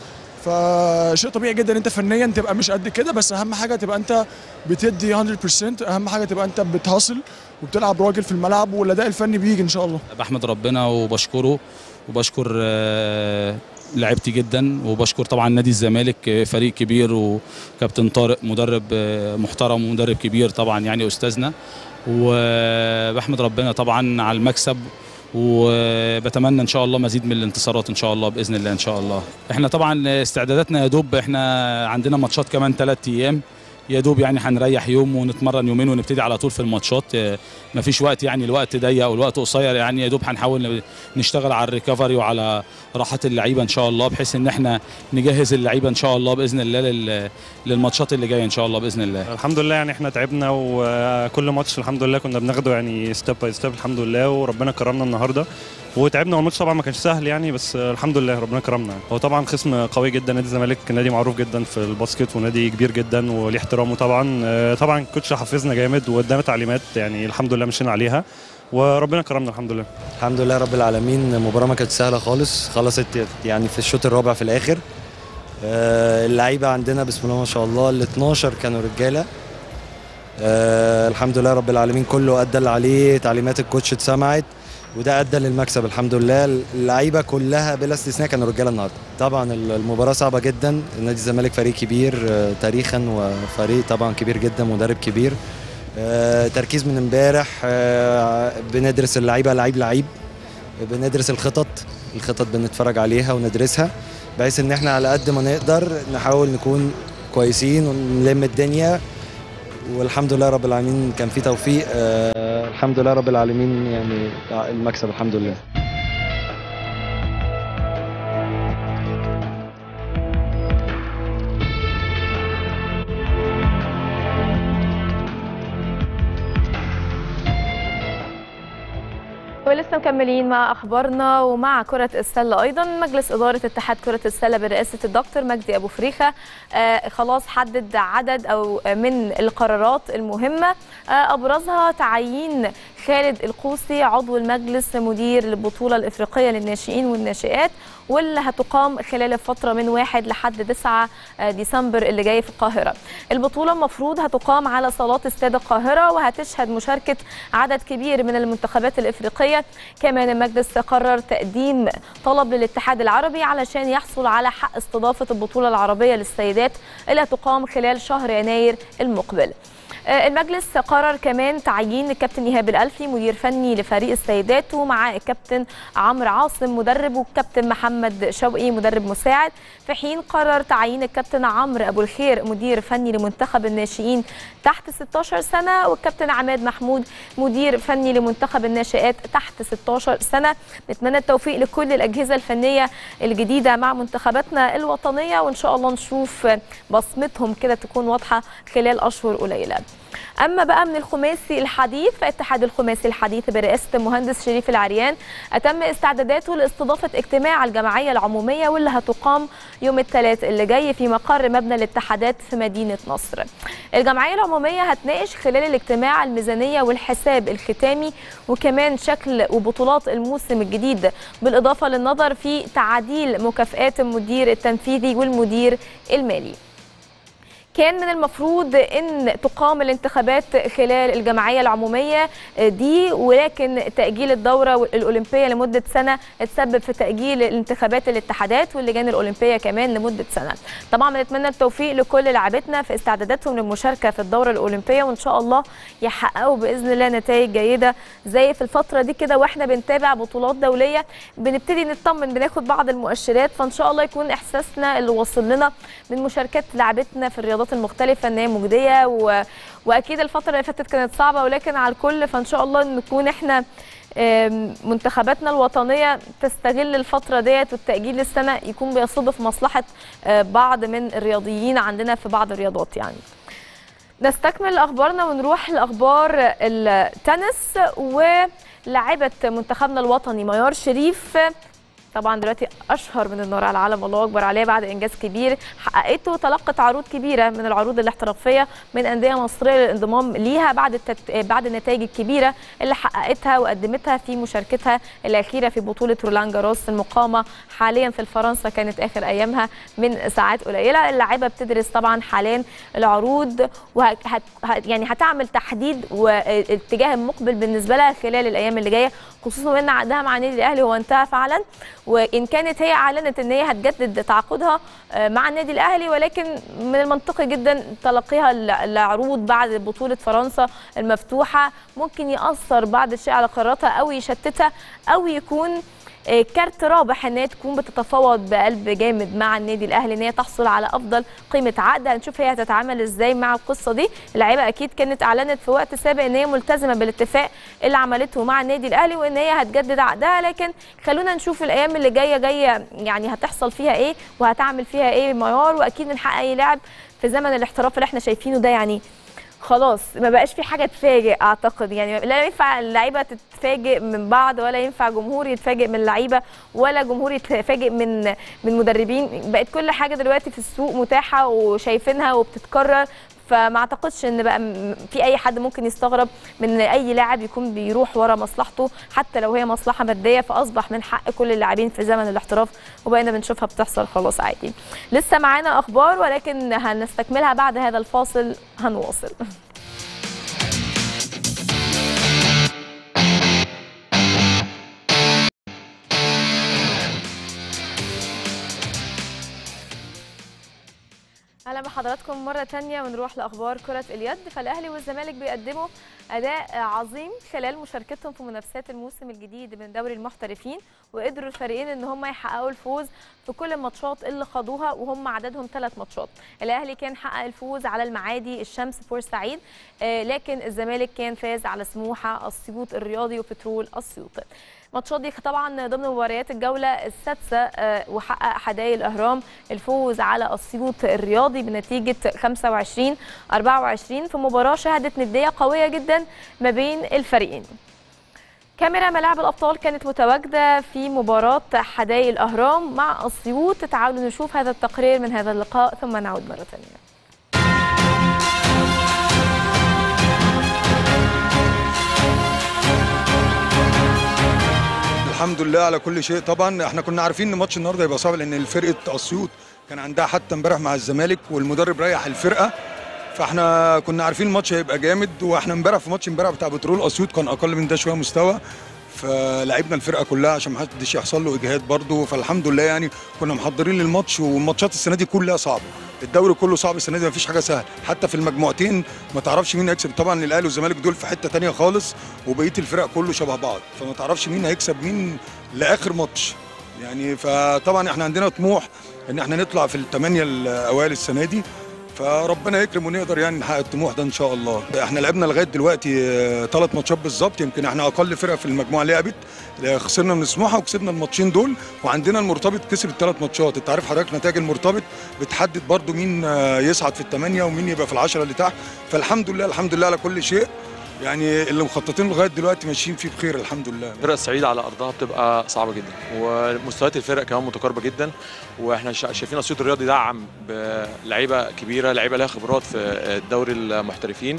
فشيء طبيعي جدا ان انت فنيا تبقى مش قد كده بس اهم حاجه تبقى انت بتدي 100% اهم حاجه تبقى انت بتهاصل وبتلعب راجل في الملعب والاداء الفني بيجي ان شاء الله بحمد ربنا وبشكره وبشكر آه، لعبتي جدا وبشكر طبعا نادي الزمالك آه، فريق كبير وكابتن طارق مدرب آه، محترم ومدرب كبير طبعا يعني استاذنا وبحمد ربنا طبعا على المكسب وبتمنى ان شاء الله مزيد من الانتصارات ان شاء الله باذن الله ان شاء الله احنا طبعا استعداداتنا يا دوب احنا عندنا ماتشات كمان ثلاث ايام يا دوب يعني هنريح يوم ونتمرن يومين ونبتدي على طول في الماتشات آه، مفيش وقت يعني الوقت ضيق والوقت قصير يعني يا دوب هنحاول نشتغل على الريكفري وعلى راحه اللعيبه ان شاء الله بحيث ان احنا نجهز اللعيبه ان شاء الله باذن الله لل- للماتشات اللي جايه ان شاء الله باذن الله الحمد لله يعني احنا تعبنا وكل ماتش الحمد لله كنا بناخده يعني ستيب باي ستيب الحمد لله وربنا كرمنا النهارده وتعبنا والماتش طبعا ما كانش سهل يعني بس الحمد لله ربنا كرمنا هو طبعا خصم قوي جدا نادي الزمالك نادي معروف جدا في الباسكت ونادي كبير جدا وليه احترامه طبعا آه، طبعا الكوتش حفزنا جامد وادانا تعليمات يعني الحمد لله مشينا عليها وربنا كرمنا الحمد لله الحمد لله رب العالمين المباراة ما كانتش سهلة خالص خلصت يعني في الشوط الرابع في الآخر آه، اللعيبة عندنا بسم الله ما شاء الله ال 12 كانوا رجالة آه، الحمد لله رب العالمين كله أدى اللي عليه تعليمات الكوتش اتسمعت وده أدى للمكسب الحمد لله اللعيبة كلها بلا استثناء كانوا رجالة النهاردة طبعا المباراة صعبة جدا نادي الزمالك فريق كبير آه، تاريخا وفريق طبعا كبير جدا مدرب كبير آه، تركيز من امبارح آه، بندرس اللعيبة لعيب لعيب بندرس الخطط الخطط بنتفرج عليها وندرسها بحيث ان احنا على قد ما نقدر نحاول نكون كويسين ونلم الدنيا والحمد لله رب العالمين كان في توفيق آه الحمد لله رب العالمين يعني المكسب الحمد لله ولسه مكملين مع اخبارنا ومع كره السله ايضا مجلس اداره اتحاد كره السله برئاسه الدكتور مجدي ابو فريخه آه خلاص حدد عدد او من القرارات المهمه آه ابرزها تعيين خالد القوسي عضو المجلس مدير البطوله الافريقيه للناشئين والناشئات واللي هتقام خلال الفتره من 1 لحد 9 ديسمبر اللي جاي في القاهره. البطوله المفروض هتقام على صالات استاد القاهره وهتشهد مشاركه عدد كبير من المنتخبات الافريقيه، كمان المجلس قرر تقديم طلب للاتحاد العربي علشان يحصل على حق استضافه البطوله العربيه للسيدات اللي هتقام خلال شهر يناير المقبل. المجلس قرر كمان تعيين الكابتن ايهاب الالفي مدير فني لفريق السيدات ومعاه الكابتن عمرو عاصم مدرب والكابتن محمد شوقي مدرب مساعد في حين قرر تعيين الكابتن عمرو ابو الخير مدير فني لمنتخب الناشئين تحت 16 سنه والكابتن عماد محمود مدير فني لمنتخب الناشئات تحت 16 سنه نتمنى التوفيق لكل الاجهزه الفنيه الجديده مع منتخباتنا الوطنيه وان شاء الله نشوف بصمتهم كده تكون واضحه خلال اشهر قليله اما بقى من الخماسي الحديث فاتحاد الخماسي الحديث برئاسه المهندس شريف العريان اتم استعداداته لاستضافه اجتماع الجمعيه العموميه واللي هتقام يوم الثلاث اللي جاي في مقر مبنى الاتحادات في مدينه نصر. الجمعيه العموميه هتناقش خلال الاجتماع الميزانيه والحساب الختامي وكمان شكل وبطولات الموسم الجديد بالاضافه للنظر في تعديل مكافئات المدير التنفيذي والمدير المالي. كان من المفروض ان تقام الانتخابات خلال الجمعيه العموميه دي ولكن تاجيل الدوره الاولمبيه لمده سنه اتسبب في تاجيل الانتخابات الاتحادات واللجان الاولمبيه كمان لمده سنه طبعا بنتمنى التوفيق لكل لاعبتنا في استعداداتهم للمشاركه في الدوره الاولمبيه وان شاء الله يحققوا باذن الله نتائج جيده زي في الفتره دي كده واحنا بنتابع بطولات دوليه بنبتدي نطمن بناخد بعض المؤشرات فان شاء الله يكون احساسنا اللي وصل لنا من مشاركات لاعبتنا في الرياضات الرياضات المختلفه ان هي مجديه و... واكيد الفتره اللي فاتت كانت صعبه ولكن على الكل فان شاء الله نكون احنا منتخباتنا الوطنيه تستغل الفتره ديت والتاجيل السنه يكون بيصب مصلحه بعض من الرياضيين عندنا في بعض الرياضات يعني نستكمل اخبارنا ونروح لاخبار التنس ولاعبه منتخبنا الوطني ميار شريف طبعا دلوقتي اشهر من النار على العالم الله اكبر عليها بعد انجاز كبير حققته تلقت عروض كبيره من العروض الاحترافيه من انديه مصريه للانضمام ليها بعد التت... بعد النتائج الكبيره اللي حققتها وقدمتها في مشاركتها الاخيره في بطوله رولان جاروس المقامه حاليا في فرنسا كانت اخر ايامها من ساعات قليله اللاعبه بتدرس طبعا حاليا العروض وه... يعني هتعمل تحديد والاتجاه المقبل بالنسبه لها خلال الايام اللي جايه خصوصا ان عقدها مع النادي الاهلي هو انتهى فعلا وان كانت هي اعلنت ان هي هتجدد تعاقدها مع النادي الاهلي ولكن من المنطقي جدا تلقيها العروض بعد بطوله فرنسا المفتوحه ممكن ياثر بعض الشيء على قراراتها او يشتتها او يكون آه، كارت رابح ان هي تكون بتتفاوض بقلب جامد مع النادي الاهلي ان هي تحصل على افضل قيمه عقد هنشوف هي هتتعامل ازاي مع القصه دي اللعيبه اكيد كانت اعلنت في وقت سابق ان هي ملتزمه بالاتفاق اللي عملته مع النادي الاهلي وان هي هتجدد عقدها لكن خلونا نشوف الايام اللي جايه جايه يعني هتحصل فيها ايه وهتعمل فيها ايه معيار واكيد من حق اي لاعب في زمن الاحتراف اللي احنا شايفينه ده يعني خلاص ما بقاش في حاجه تفاجئ اعتقد يعني لا ينفع اللعيبه تتفاجئ من بعض ولا ينفع جمهور يتفاجئ من اللعيبه ولا جمهور يتفاجئ من من مدربين بقت كل حاجه دلوقتي في السوق متاحه وشايفينها وبتتكرر فما اعتقدش ان بقى م- في اي حد ممكن يستغرب من ان اي لاعب يكون بيروح ورا مصلحته حتى لو هي مصلحه ماديه فاصبح من حق كل اللاعبين في زمن الاحتراف وبقينا بنشوفها بتحصل خلاص عادي لسه معانا اخبار ولكن هنستكملها بعد هذا الفاصل هنواصل اهلا بحضراتكم مره تانية ونروح لاخبار كره اليد فالاهلي والزمالك بيقدموا اداء عظيم خلال مشاركتهم في منافسات الموسم الجديد من دوري المحترفين وقدروا الفريقين ان هم يحققوا الفوز في كل الماتشات اللي خاضوها وهم عددهم ثلاث ماتشات الاهلي كان حقق الفوز على المعادي الشمس بورسعيد آه، لكن الزمالك كان فاز على سموحه اسيوط الرياضي وبترول اسيوط الماتشات دي طبعا ضمن مباريات الجوله السادسه آه، وحقق حدائق الاهرام الفوز على اسيوط الرياضي بنتيجه 25 24 في مباراه شهدت نديه قويه جدا ما بين الفريقين كاميرا ملاعب الابطال كانت متواجده في مباراه حدائق الاهرام مع اسيوط تعالوا نشوف هذا التقرير من هذا اللقاء ثم نعود مره ثانيه الحمد لله على كل شيء طبعا احنا كنا عارفين ان ماتش النهارده هيبقى صعب لان فرقه اسيوط كان عندها حتى امبارح مع الزمالك والمدرب ريح الفرقه فاحنا كنا عارفين الماتش هيبقى جامد واحنا امبارح في ماتش امبارح بتاع بترول اسيوط كان اقل من ده شويه مستوى فلعبنا الفرقه كلها عشان ما حدش يحصل له اجهاد برده فالحمد لله يعني كنا محضرين للماتش والماتشات السنه دي كلها صعبه الدوري كله صعب السنه دي مفيش حاجه سهله حتى في المجموعتين ما تعرفش مين هيكسب طبعا الاهلي والزمالك دول في حته تانية خالص وبقيه الفرق كله شبه بعض فما تعرفش مين هيكسب مين لاخر ماتش يعني فطبعا احنا عندنا طموح ان احنا نطلع في الثمانيه الاوائل السنه دي فربنا يكرم ونقدر يعني نحقق الطموح ده ان شاء الله احنا لعبنا لغايه دلوقتي ثلاث ماتشات بالظبط يمكن احنا اقل فرقه في المجموعه لعبت آه، خسرنا من سموحه وكسبنا الماتشين دول وعندنا المرتبط كسب الثلاث ماتشات انت عارف حضرتك نتائج المرتبط بتحدد برضو مين آه، يصعد في الثمانيه ومين يبقى في العشره اللي تحت فالحمد لله الحمد لله على كل شيء يعني اللي مخططين لغايه دلوقتي ماشيين فيه بخير الحمد لله الفرق الصعيدة على أرضها بتبقى صعبة جدا ومستويات الفرق كمان متقاربة جدا واحنا شا- شايفين أسيوط الرياضي دعم بلعيبة كبيرة لعيبة لها خبرات في الدوري المحترفين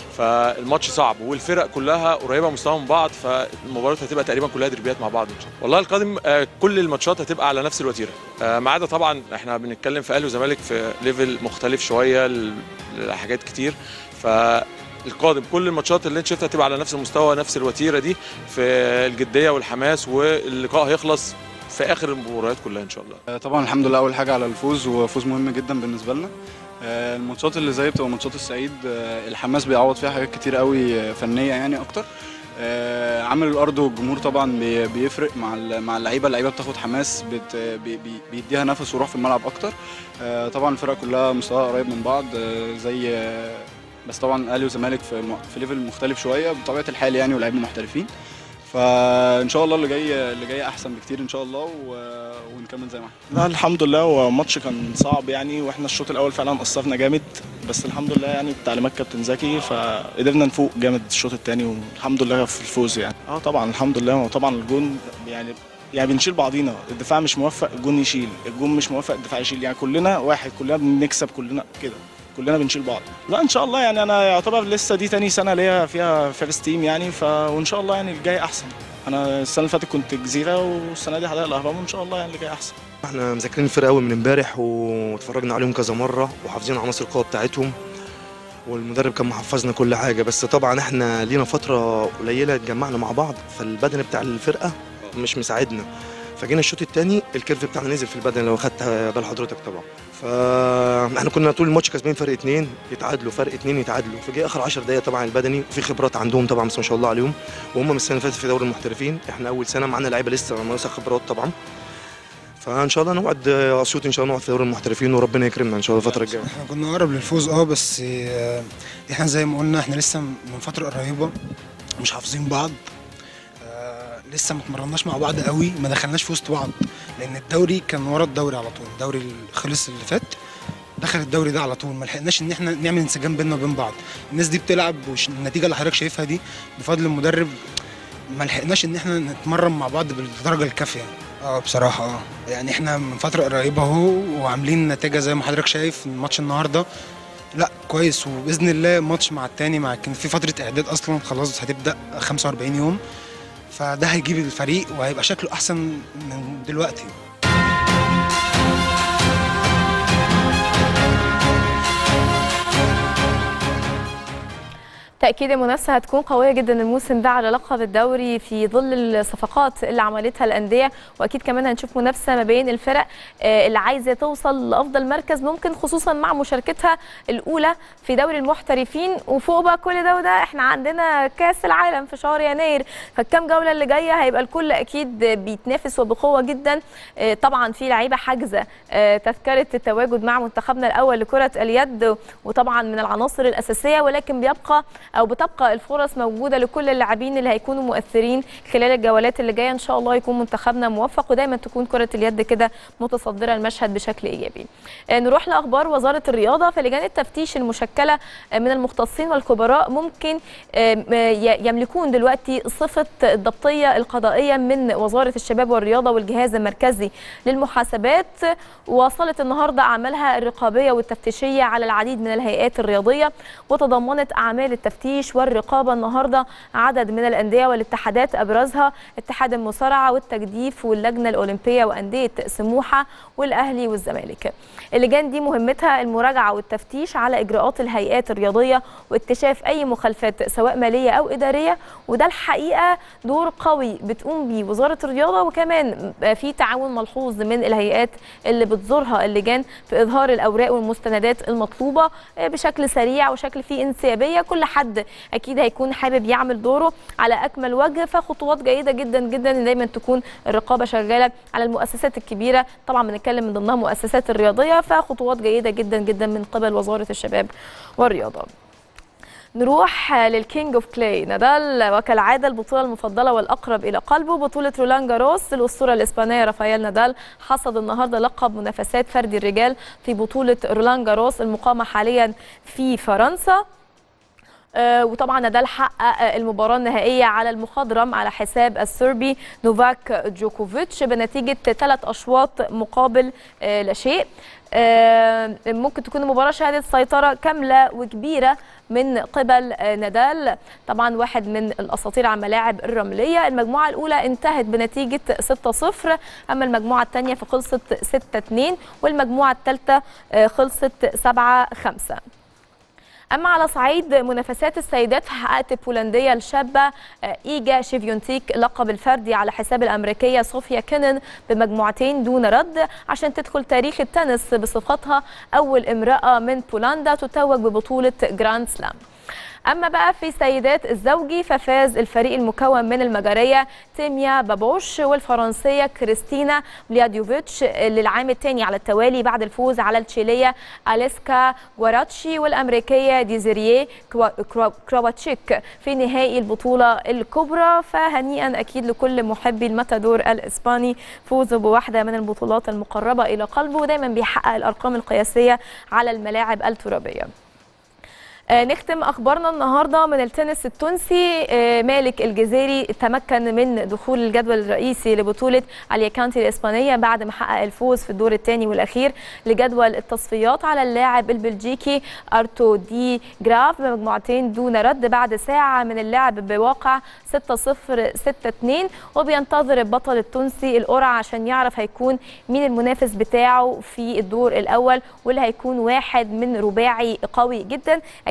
فالماتش صعب والفرق كلها قريبه مستوى من بعض فالمباريات هتبقى تقريبا كلها دربيات مع بعض ان شاء الله والله القادم آه، كل الماتشات هتبقى على نفس الوتيره آه، ما عدا طبعا احنا بنتكلم في اهلي وزمالك في ليفل مختلف شويه ل- لحاجات كتير ف القادم كل الماتشات اللي انت شفتها هتبقى على نفس المستوى نفس الوتيره دي في الجديه والحماس واللقاء هيخلص في اخر المباريات كلها ان شاء الله طبعا الحمد لله اول حاجه على الفوز وفوز مهم جدا بالنسبه لنا آه، الماتشات اللي زي بتبقى ماتشات الصعيد آه، الحماس بيعوض فيها حاجات كتير قوي آه، فنيه يعني اكتر آه، عامل الارض والجمهور طبعا بي- بيفرق مع ال- مع اللعيبه اللعيبه بتاخد حماس بت بي- بي- بيديها نفس وروح في الملعب اكتر آه، طبعا الفرق كلها مستواها قريب من بعض آه، زي آه، بس طبعا الاهلي والزمالك في م- في ليفل مختلف شويه بطبيعه الحال يعني ولاعيبه محترفين فان شاء الله اللي جاي اللي جاي احسن بكتير ان شاء الله و- ونكمل زي ما احنا لا الحمد لله هو ماتش كان صعب يعني واحنا الشوط الاول فعلا قصرنا جامد بس الحمد لله يعني بتعليمات كابتن زكي فقدرنا نفوق جامد الشوط الثاني والحمد لله في الفوز يعني اه طبعا الحمد لله وطبعا الجون يعني يعني بنشيل بعضينا الدفاع مش موفق الجون يشيل الجون مش موفق الدفاع يشيل يعني كلنا واحد كلنا بنكسب كلنا كده كلنا بنشيل بعض لا ان شاء الله يعني انا يعتبر لسه دي تاني سنه ليا فيها فيرست تيم يعني ف وان شاء الله يعني الجاي احسن انا السنه اللي فاتت كنت جزيره والسنه دي حدائق الاهرام وان شاء الله يعني اللي جاي احسن احنا مذاكرين الفرقه قوي من امبارح واتفرجنا عليهم كذا مره وحافظين عناصر القوه بتاعتهم والمدرب كان محفظنا كل حاجه بس طبعا احنا لينا فتره قليله اتجمعنا مع بعض فالبدن بتاع الفرقه مش مساعدنا فجينا الشوط الثاني الكيرف بتاعنا نزل في البدن لو خدت بال حضرتك طبعا فاحنا كنا طول الماتش كسبانين فرق اتنين يتعادلوا فرق اتنين يتعادلوا فجاء اخر 10 دقائق طبعا البدني وفي خبرات عندهم طبعا بس ما شاء الله عليهم وهم من السنه اللي فاتت في دوري المحترفين احنا اول سنه معانا لعيبه لسه ناقصه خبرات طبعا فان شاء الله نقعد اسيوط ان شاء الله نقعد في دوري المحترفين وربنا يكرمنا ان شاء الله الفتره الجايه احنا كنا اقرب للفوز اه بس آه، احنا زي ما قلنا احنا لسه من فتره قريبه مش حافظين بعض آه، لسه ما اتمرناش مع بعض قوي ما دخلناش في وسط بعض لان الدوري كان ورا الدوري على طول الدوري اللي خلص اللي فات دخل الدوري ده على طول ما لحقناش ان احنا نعمل انسجام بيننا وبين بعض الناس دي بتلعب والنتيجه اللي حضرتك شايفها دي بفضل المدرب ما لحقناش ان احنا نتمرن مع بعض بالدرجه الكافيه اه بصراحه اه يعني احنا من فتره قريبه اهو وعاملين نتيجه زي ما حضرتك شايف الماتش النهارده لا كويس وباذن الله ماتش مع التاني مع كان في فتره اعداد اصلا خلاص هتبدا 45 يوم فده هيجيب الفريق وهيبقى شكله احسن من دلوقتي تأكيد المنافسة هتكون قوية جدا الموسم ده على لقب الدوري في ظل الصفقات اللي عملتها الأندية وأكيد كمان هنشوف منافسة ما بين الفرق آه، اللي عايزة توصل لأفضل مركز ممكن خصوصا مع مشاركتها الأولى في دوري المحترفين وفوق بقى كل ده وده احنا عندنا كأس العالم في شهر يناير فالكام جولة اللي جاية هيبقى الكل أكيد بيتنافس وبقوة جدا آه، طبعا في لعيبة حاجزة آه، تذكرة التواجد مع منتخبنا الأول لكرة اليد وطبعا من العناصر الأساسية ولكن بيبقى او بتبقى الفرص موجوده لكل اللاعبين اللي هيكونوا مؤثرين خلال الجولات اللي جايه ان شاء الله يكون منتخبنا موفق ودايما تكون كره اليد كده متصدره المشهد بشكل ايجابي آه، نروح لاخبار وزاره الرياضه فلجان التفتيش المشكله آه، من المختصين والخبراء ممكن آه، آه، ي- يملكون دلوقتي صفه الضبطيه القضائيه من وزاره الشباب والرياضه والجهاز المركزي للمحاسبات واصلت النهارده اعمالها الرقابيه والتفتيشيه على العديد من الهيئات الرياضيه وتضمنت اعمال التفتيش والرقابه النهارده عدد من الانديه والاتحادات ابرزها اتحاد المصارعه والتجديف واللجنه الاولمبيه وانديه سموحه والاهلي والزمالك. اللجان دي مهمتها المراجعه والتفتيش على اجراءات الهيئات الرياضيه واكتشاف اي مخالفات سواء ماليه او اداريه وده الحقيقه دور قوي بتقوم بيه وزاره الرياضه وكمان في تعاون ملحوظ من الهيئات اللي بتزورها اللجان في اظهار الاوراق والمستندات المطلوبه بشكل سريع وشكل فيه انسيابيه كل حد اكيد هيكون حابب يعمل دوره على اكمل وجه فخطوات جيده جدا جدا ان دايما تكون الرقابه شغاله على المؤسسات الكبيره طبعا بنتكلم من ضمنها المؤسسات الرياضيه فخطوات جيده جدا جدا من قبل وزاره الشباب والرياضه نروح للكينج اوف كلاي نادال وكالعاده البطوله المفضله والاقرب الى قلبه بطوله رولان جاروس الاسطوره الاسبانيه رافائيل نادال حصد النهارده لقب منافسات فردي الرجال في بطوله رولان جاروس المقامه حاليا في فرنسا آه، وطبعا نادال حقق آه، المباراه النهائيه على المخضرم على حساب السربي نوفاك جوكوفيتش بنتيجه ثلاث اشواط مقابل آه، لا شيء آه، ممكن تكون المباراه شهدت سيطره كامله وكبيره من قبل آه، نادال طبعا واحد من الاساطير على الملاعب الرمليه المجموعه الاولى انتهت بنتيجه 6-0 اما المجموعه الثانيه فخلصت 6-2 والمجموعه الثالثه خلصت 7-5 اما على صعيد منافسات السيدات فحققت البولنديه الشابه آه، ايجا شيفيونتيك لقب الفردي على حساب الامريكيه صوفيا كينن بمجموعتين دون رد عشان تدخل تاريخ التنس بصفتها اول امراه من بولندا تتوج ببطوله جراند سلام اما بقى في سيدات الزوجي ففاز الفريق المكون من المجريه تيميا بابوش والفرنسيه كريستينا بلياديوفيتش للعام الثاني على التوالي بعد الفوز على التشيليه اليسكا وراتشي والامريكيه ديزيريه كوا- كرا- كرواتشيك في نهائي البطوله الكبرى فهنيئا اكيد لكل محبي الماتادور الاسباني فوزه بواحده من البطولات المقربه الى قلبه ودايما بيحقق الارقام القياسيه على الملاعب الترابيه آه، نختم اخبارنا النهارده من التنس التونسي آه، مالك الجزيري تمكن من دخول الجدول الرئيسي لبطوله الياكانتي الاسبانيه بعد ما حقق الفوز في الدور الثاني والاخير لجدول التصفيات على اللاعب البلجيكي ارتو دي جراف بمجموعتين دون رد بعد ساعه من اللعب بواقع 6-0 6-2 وبينتظر البطل التونسي القرعه عشان يعرف هيكون مين المنافس بتاعه في الدور الاول واللي هيكون واحد من رباعي قوي جدا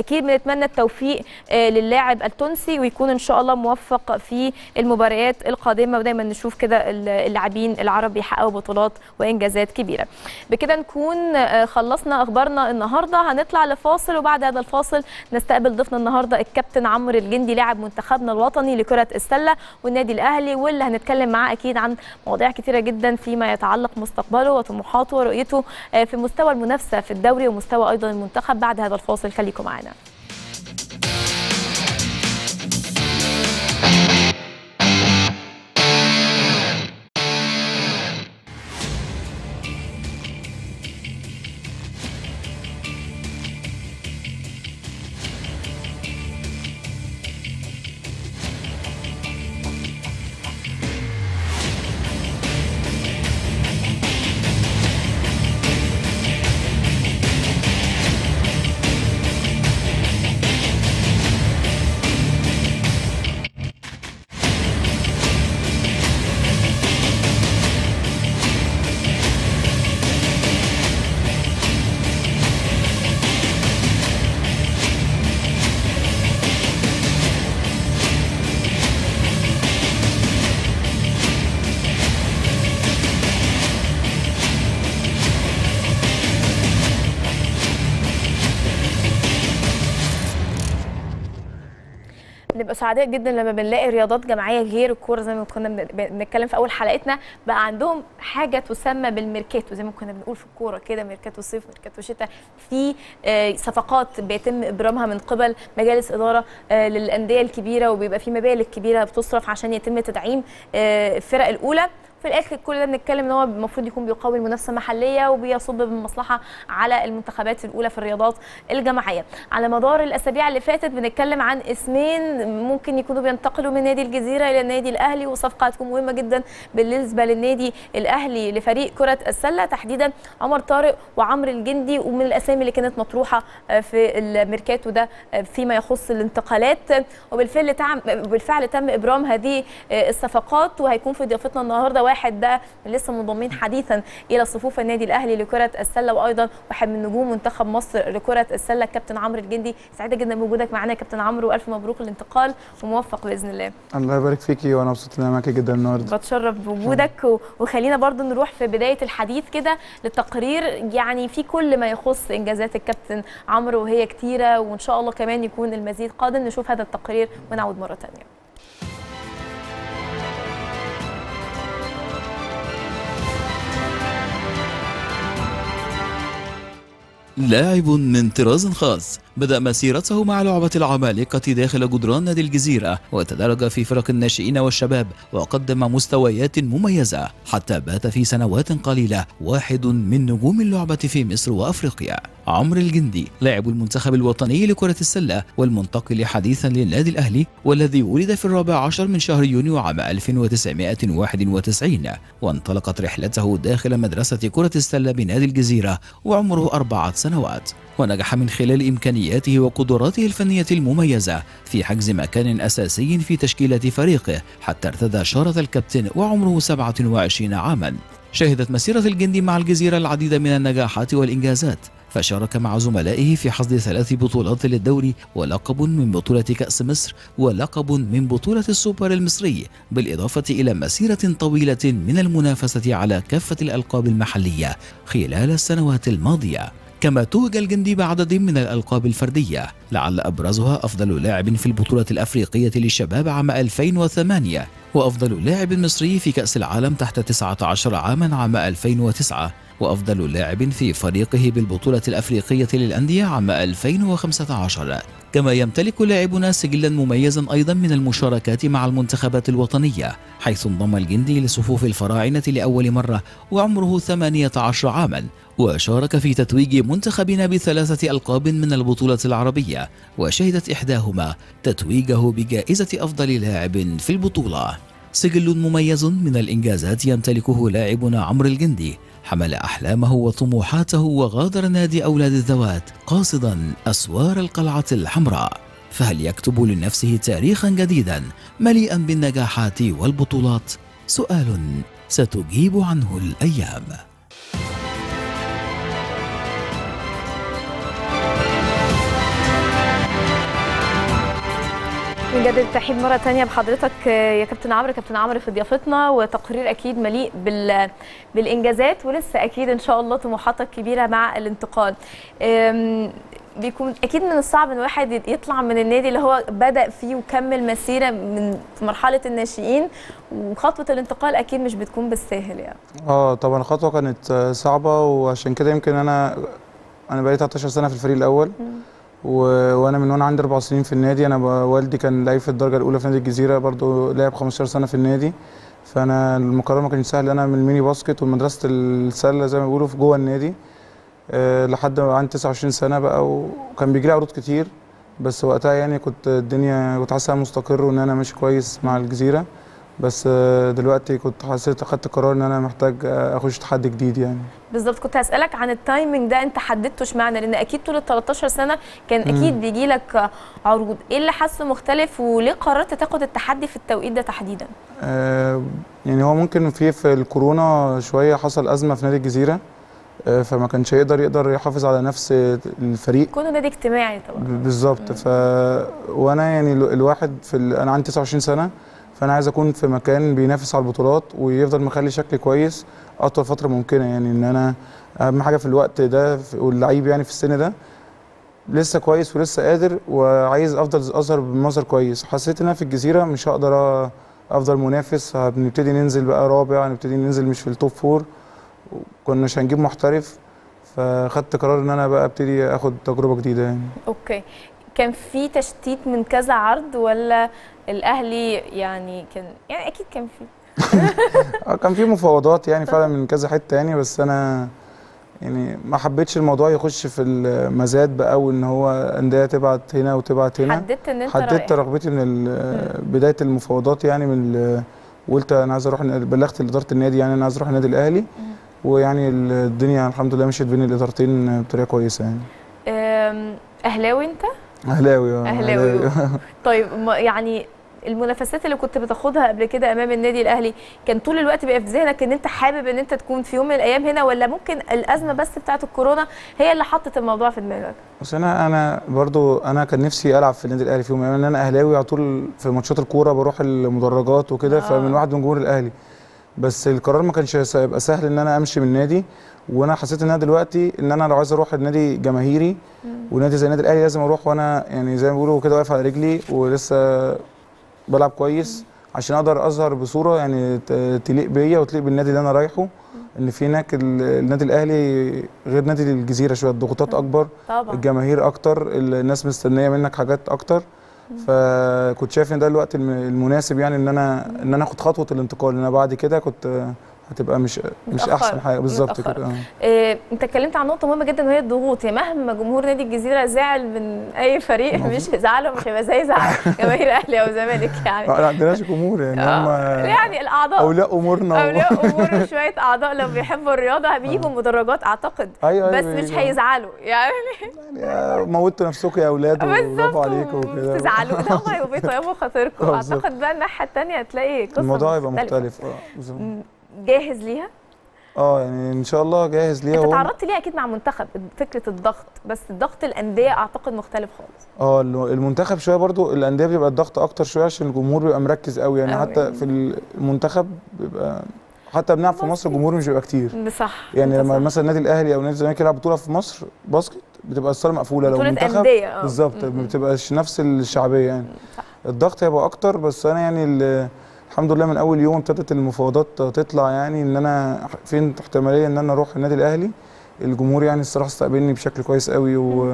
اكيد بنتمنى التوفيق آه، للاعب التونسي ويكون ان شاء الله موفق في المباريات القادمه ودايما نشوف كده اللاعبين العرب بيحققوا بطولات وانجازات كبيره بكده نكون آه، خلصنا اخبارنا النهارده هنطلع لفاصل وبعد هذا الفاصل نستقبل ضيفنا النهارده الكابتن عمرو الجندي لاعب منتخبنا الوطني لكره السله والنادي الاهلي واللي هنتكلم معاه اكيد عن مواضيع كثيره جدا فيما يتعلق مستقبله وطموحاته ورؤيته آه، في مستوى المنافسه في الدوري ومستوى ايضا المنتخب بعد هذا الفاصل خليكم معنا بنبقى سعداء جدا لما بنلاقي رياضات جماعيه غير الكوره زي ما كنا بن- بنتكلم في اول حلقتنا بقى عندهم حاجه تسمى بالميركاتو زي ما كنا بنقول في الكوره كده ميركاتو صيف ميركاتو شتاء في آه، صفقات بيتم ابرامها من قبل مجالس اداره آه، للانديه الكبيره وبيبقى في مبالغ كبيره بتصرف عشان يتم تدعيم آه، الفرق الاولى في الاخر كل ده بنتكلم ان هو المفروض يكون بيقوي المنافسه المحليه وبيصب بالمصلحه على المنتخبات الاولى في الرياضات الجماعيه على مدار الاسابيع اللي فاتت بنتكلم عن اسمين ممكن يكونوا بينتقلوا من نادي الجزيره الى النادي الاهلي وصفقه هتكون مهمه جدا بالنسبه للنادي الاهلي لفريق كره السله تحديدا عمر طارق وعمرو الجندي ومن الاسامي اللي كانت مطروحه آه، في الميركاتو ده آه، فيما يخص الانتقالات وبالفعل تعم بالفعل تم ابرام هذه آه، الصفقات وهيكون في ضيافتنا النهارده واحد ده لسه منضمين حديثا الى صفوف النادي الاهلي لكره السله وايضا واحد من نجوم منتخب مصر لكره السله الكابتن عمرو الجندي سعيده جدا بوجودك معانا يا كابتن عمرو والف مبروك الانتقال وموفق باذن الله الله يبارك فيكي وانا مبسوط ان انا معاكي جدا النهارده بتشرف بوجودك و- وخلينا برضو نروح في بدايه الحديث كده للتقرير يعني في كل ما يخص انجازات الكابتن عمرو وهي كتيره وان شاء الله كمان يكون المزيد قادم نشوف هذا التقرير ونعود مره ثانيه لاعب من طراز خاص بدأ مسيرته مع لعبة العمالقة داخل جدران نادي الجزيرة وتدرج في فرق الناشئين والشباب وقدم مستويات مميزة حتى بات في سنوات قليلة واحد من نجوم اللعبة في مصر وأفريقيا عمرو الجندي لاعب المنتخب الوطني لكرة السلة والمنتقل حديثا للنادي الأهلي والذي ولد في الرابع عشر من شهر يونيو عام 1991 وانطلقت رحلته داخل مدرسة كرة السلة بنادي الجزيرة وعمره أربعة سنوات ونجح من خلال إمكانياته وقدراته الفنية المميزة في حجز مكان أساسي في تشكيلة فريقه حتى ارتدى شارة الكابتن وعمره 27 عاما شهدت مسيرة الجندي مع الجزيرة العديد من النجاحات والإنجازات فشارك مع زملائه في حصد ثلاث بطولات للدوري ولقب من بطولة كأس مصر ولقب من بطولة السوبر المصري بالإضافة إلى مسيرة طويلة من المنافسة على كافة الألقاب المحلية خلال السنوات الماضية كما توج الجندي بعدد من الألقاب الفردية لعل أبرزها أفضل لاعب في البطولة الأفريقية للشباب عام 2008 وأفضل لاعب مصري في كأس العالم تحت 19 عاما عام 2009 وأفضل لاعب في فريقه بالبطولة الأفريقية للأندية عام 2015 كما يمتلك لاعبنا سجلا مميزا أيضا من المشاركات مع المنتخبات الوطنية حيث انضم الجندي لصفوف الفراعنة لأول مرة وعمره 18 عاما وشارك في تتويج منتخبنا بثلاثة ألقاب من البطولة العربية وشهدت إحداهما تتويجه بجائزة أفضل لاعب في البطولة سجل مميز من الإنجازات يمتلكه لاعبنا عمرو الجندي حمل أحلامه وطموحاته وغادر نادي أولاد الذوات قاصدا أسوار القلعة الحمراء فهل يكتب لنفسه تاريخا جديدا مليئا بالنجاحات والبطولات سؤال ستجيب عنه الأيام نجدد الترحيب مرة تانية بحضرتك يا كابتن عمرو كابتن عمرو في ضيافتنا وتقرير أكيد مليء بال... بالإنجازات ولسه أكيد إن شاء الله طموحاتك كبيرة مع الانتقال أم، بيكون أكيد من الصعب إن واحد يطلع من النادي اللي هو بدأ فيه وكمل مسيرة من في مرحلة الناشئين وخطوة الانتقال أكيد مش بتكون بالساهل يعني اه طبعا الخطوه كانت آه، صعبه وعشان كده يمكن انا انا بقالي 13 سنه في الفريق الاول و... وانا من وانا عندي اربع سنين في النادي انا ب... والدي كان لعيب في الدرجه الاولى في نادي الجزيره برضو لعب 15 سنه في النادي فانا المقارنه ما كانتش سهله انا من الميني باسكت ومدرسه السله زي ما بيقولوا في جوه النادي أه لحد ما عندي 29 سنه بقى وكان بيجي لي عروض كتير بس وقتها يعني كنت الدنيا كنت حاسس إن أنا مستقر وان انا ماشي كويس مع الجزيره بس آه، دلوقتي كنت حسيت اخدت قرار ان انا محتاج آه، اخش تحدي جديد يعني بالظبط كنت هسألك عن التايمنج ده انت حددته اشمعنى لان اكيد طول ال 13 سنه كان مم. اكيد بيجي لك عروض ايه اللي حاسه مختلف وليه قررت تاخد التحدي في التوقيت ده تحديدا آه، يعني هو ممكن في في الكورونا شويه حصل ازمه في نادي الجزيره آه، فما كانش يقدر يقدر يحافظ على نفس الفريق كونه نادي اجتماعي طبعا ب- بالظبط ف وانا يعني ال- الواحد في ال... انا عندي 29 سنه فانا عايز اكون في مكان بينافس على البطولات ويفضل مخلي شكلي كويس اطول فتره ممكنه يعني ان انا اهم حاجه في الوقت ده في- واللعيب يعني في السن ده لسه كويس ولسه قادر وعايز افضل اظهر بمظهر كويس حسيت ان انا في الجزيره مش هقدر أ- افضل منافس هنبتدي ننزل بقى رابع هنبتدي ننزل مش في التوب فور كناش هنجيب محترف فخدت قرار ان انا بقى ابتدي اخد تجربه جديده يعني اوكي كان في تشتيت من كذا عرض ولا الاهلي يعني كان يعني اكيد كان في آه، كان في مفاوضات يعني فعلا من كذا حته يعني بس انا يعني ما حبيتش الموضوع يخش في المزاد بقى وان هو انديه تبعت هنا وتبعت هنا حددت ان انت حددت رايح. رغبتي من ال- بدايه المفاوضات يعني من ال- وقلت انا عايز اروح بلغت اداره النادي يعني انا عايز اروح النادي الاهلي ويعني الدنيا الحمد لله مشيت بين الادارتين بطريقه كويسه يعني أم، اهلاوي انت اهلاوي اه اهلاوي طيب ما- يعني المنافسات اللي كنت بتاخدها قبل كده امام النادي الاهلي كان طول الوقت بيبقى في ذهنك ان انت حابب ان انت تكون في يوم من الايام هنا ولا ممكن الازمه بس بتاعه الكورونا هي اللي حطت الموضوع في دماغك بس انا انا برضو انا كان نفسي العب في النادي الاهلي في يوم من الأيام، لان انا اهلاوي على طول في ماتشات الكوره بروح المدرجات وكده آه. فمن واحد من جمهور الاهلي بس القرار ما كانش هيبقى سهل ان انا امشي من النادي وانا حسيت ان انا دلوقتي ان انا لو عايز اروح النادي جماهيري ونادي زي النادي الاهلي لازم اروح وانا يعني زي ما بيقولوا كده واقف على رجلي ولسه بلعب كويس عشان اقدر اظهر بصوره يعني ت- تليق بيا وتليق بالنادي اللي انا رايحه ان في هناك ال- النادي الاهلي غير نادي الجزيره شويه الضغوطات اكبر طبعا الجماهير اكتر الناس مستنيه منك حاجات اكتر فكنت شايف ان ده الوقت الم- المناسب يعني ان انا ان انا اخد خطوه الانتقال ان انا بعد كده كنت هتبقى مش مش متأخرة، احسن حاجه بالظبط متأخرة. كده آه. إيه انت اتكلمت عن نقطه مهمه جدا وهي الضغوط يعني مهما جمهور نادي الجزيره زعل من اي فريق مش هيزعله مش هيبقى زي زعل جماهير اهلي او زمالك يعني ما عندناش جمهور يعني هم يعني الاعضاء اولياء امورنا و- اولياء امور وشويه اعضاء لو بيحبوا الرياضه بيجوا مدرجات اعتقد أيوة، أيوة، بس مش بيجوا. هيزعلوا يعني يا موتوا نفسكم يا اولاد وبرافو عليكم وكده تزعلوا لا هم هيبقوا بيطيبوا خاطركم آه، بالظبط. اعتقد بقى الناحيه الثانيه هتلاقي قصه الموضوع يبقى مختلفة. مختلف اه بالظبط. جاهز ليها اه يعني ان شاء الله جاهز ليها انت وهو- تعرضت ليها اكيد مع منتخب فكره الضغط بس ضغط الانديه اعتقد مختلف خالص اه الم- المنتخب شويه برضو الانديه بيبقى الضغط اكتر شويه عشان الجمهور بيبقى مركز قوي يعني أوي. حتى في المنتخب بيبقى حتى بنلعب في مصر الجمهور مش بيبقى كتير صح يعني لما مثلا النادي الاهلي او نادي الزمالك يلعب بطوله في مصر باسكت بتبقى الصاله مقفوله لو بطولة منتخب أندية، اه. بالظبط ما بتبقاش نفس الشعبيه يعني الضغط هيبقى اكتر بس انا يعني ال- الحمد لله من اول يوم ابتدت المفاوضات تطلع يعني ان انا فين احتماليه ان انا اروح النادي الاهلي الجمهور يعني الصراحه استقبلني بشكل كويس قوي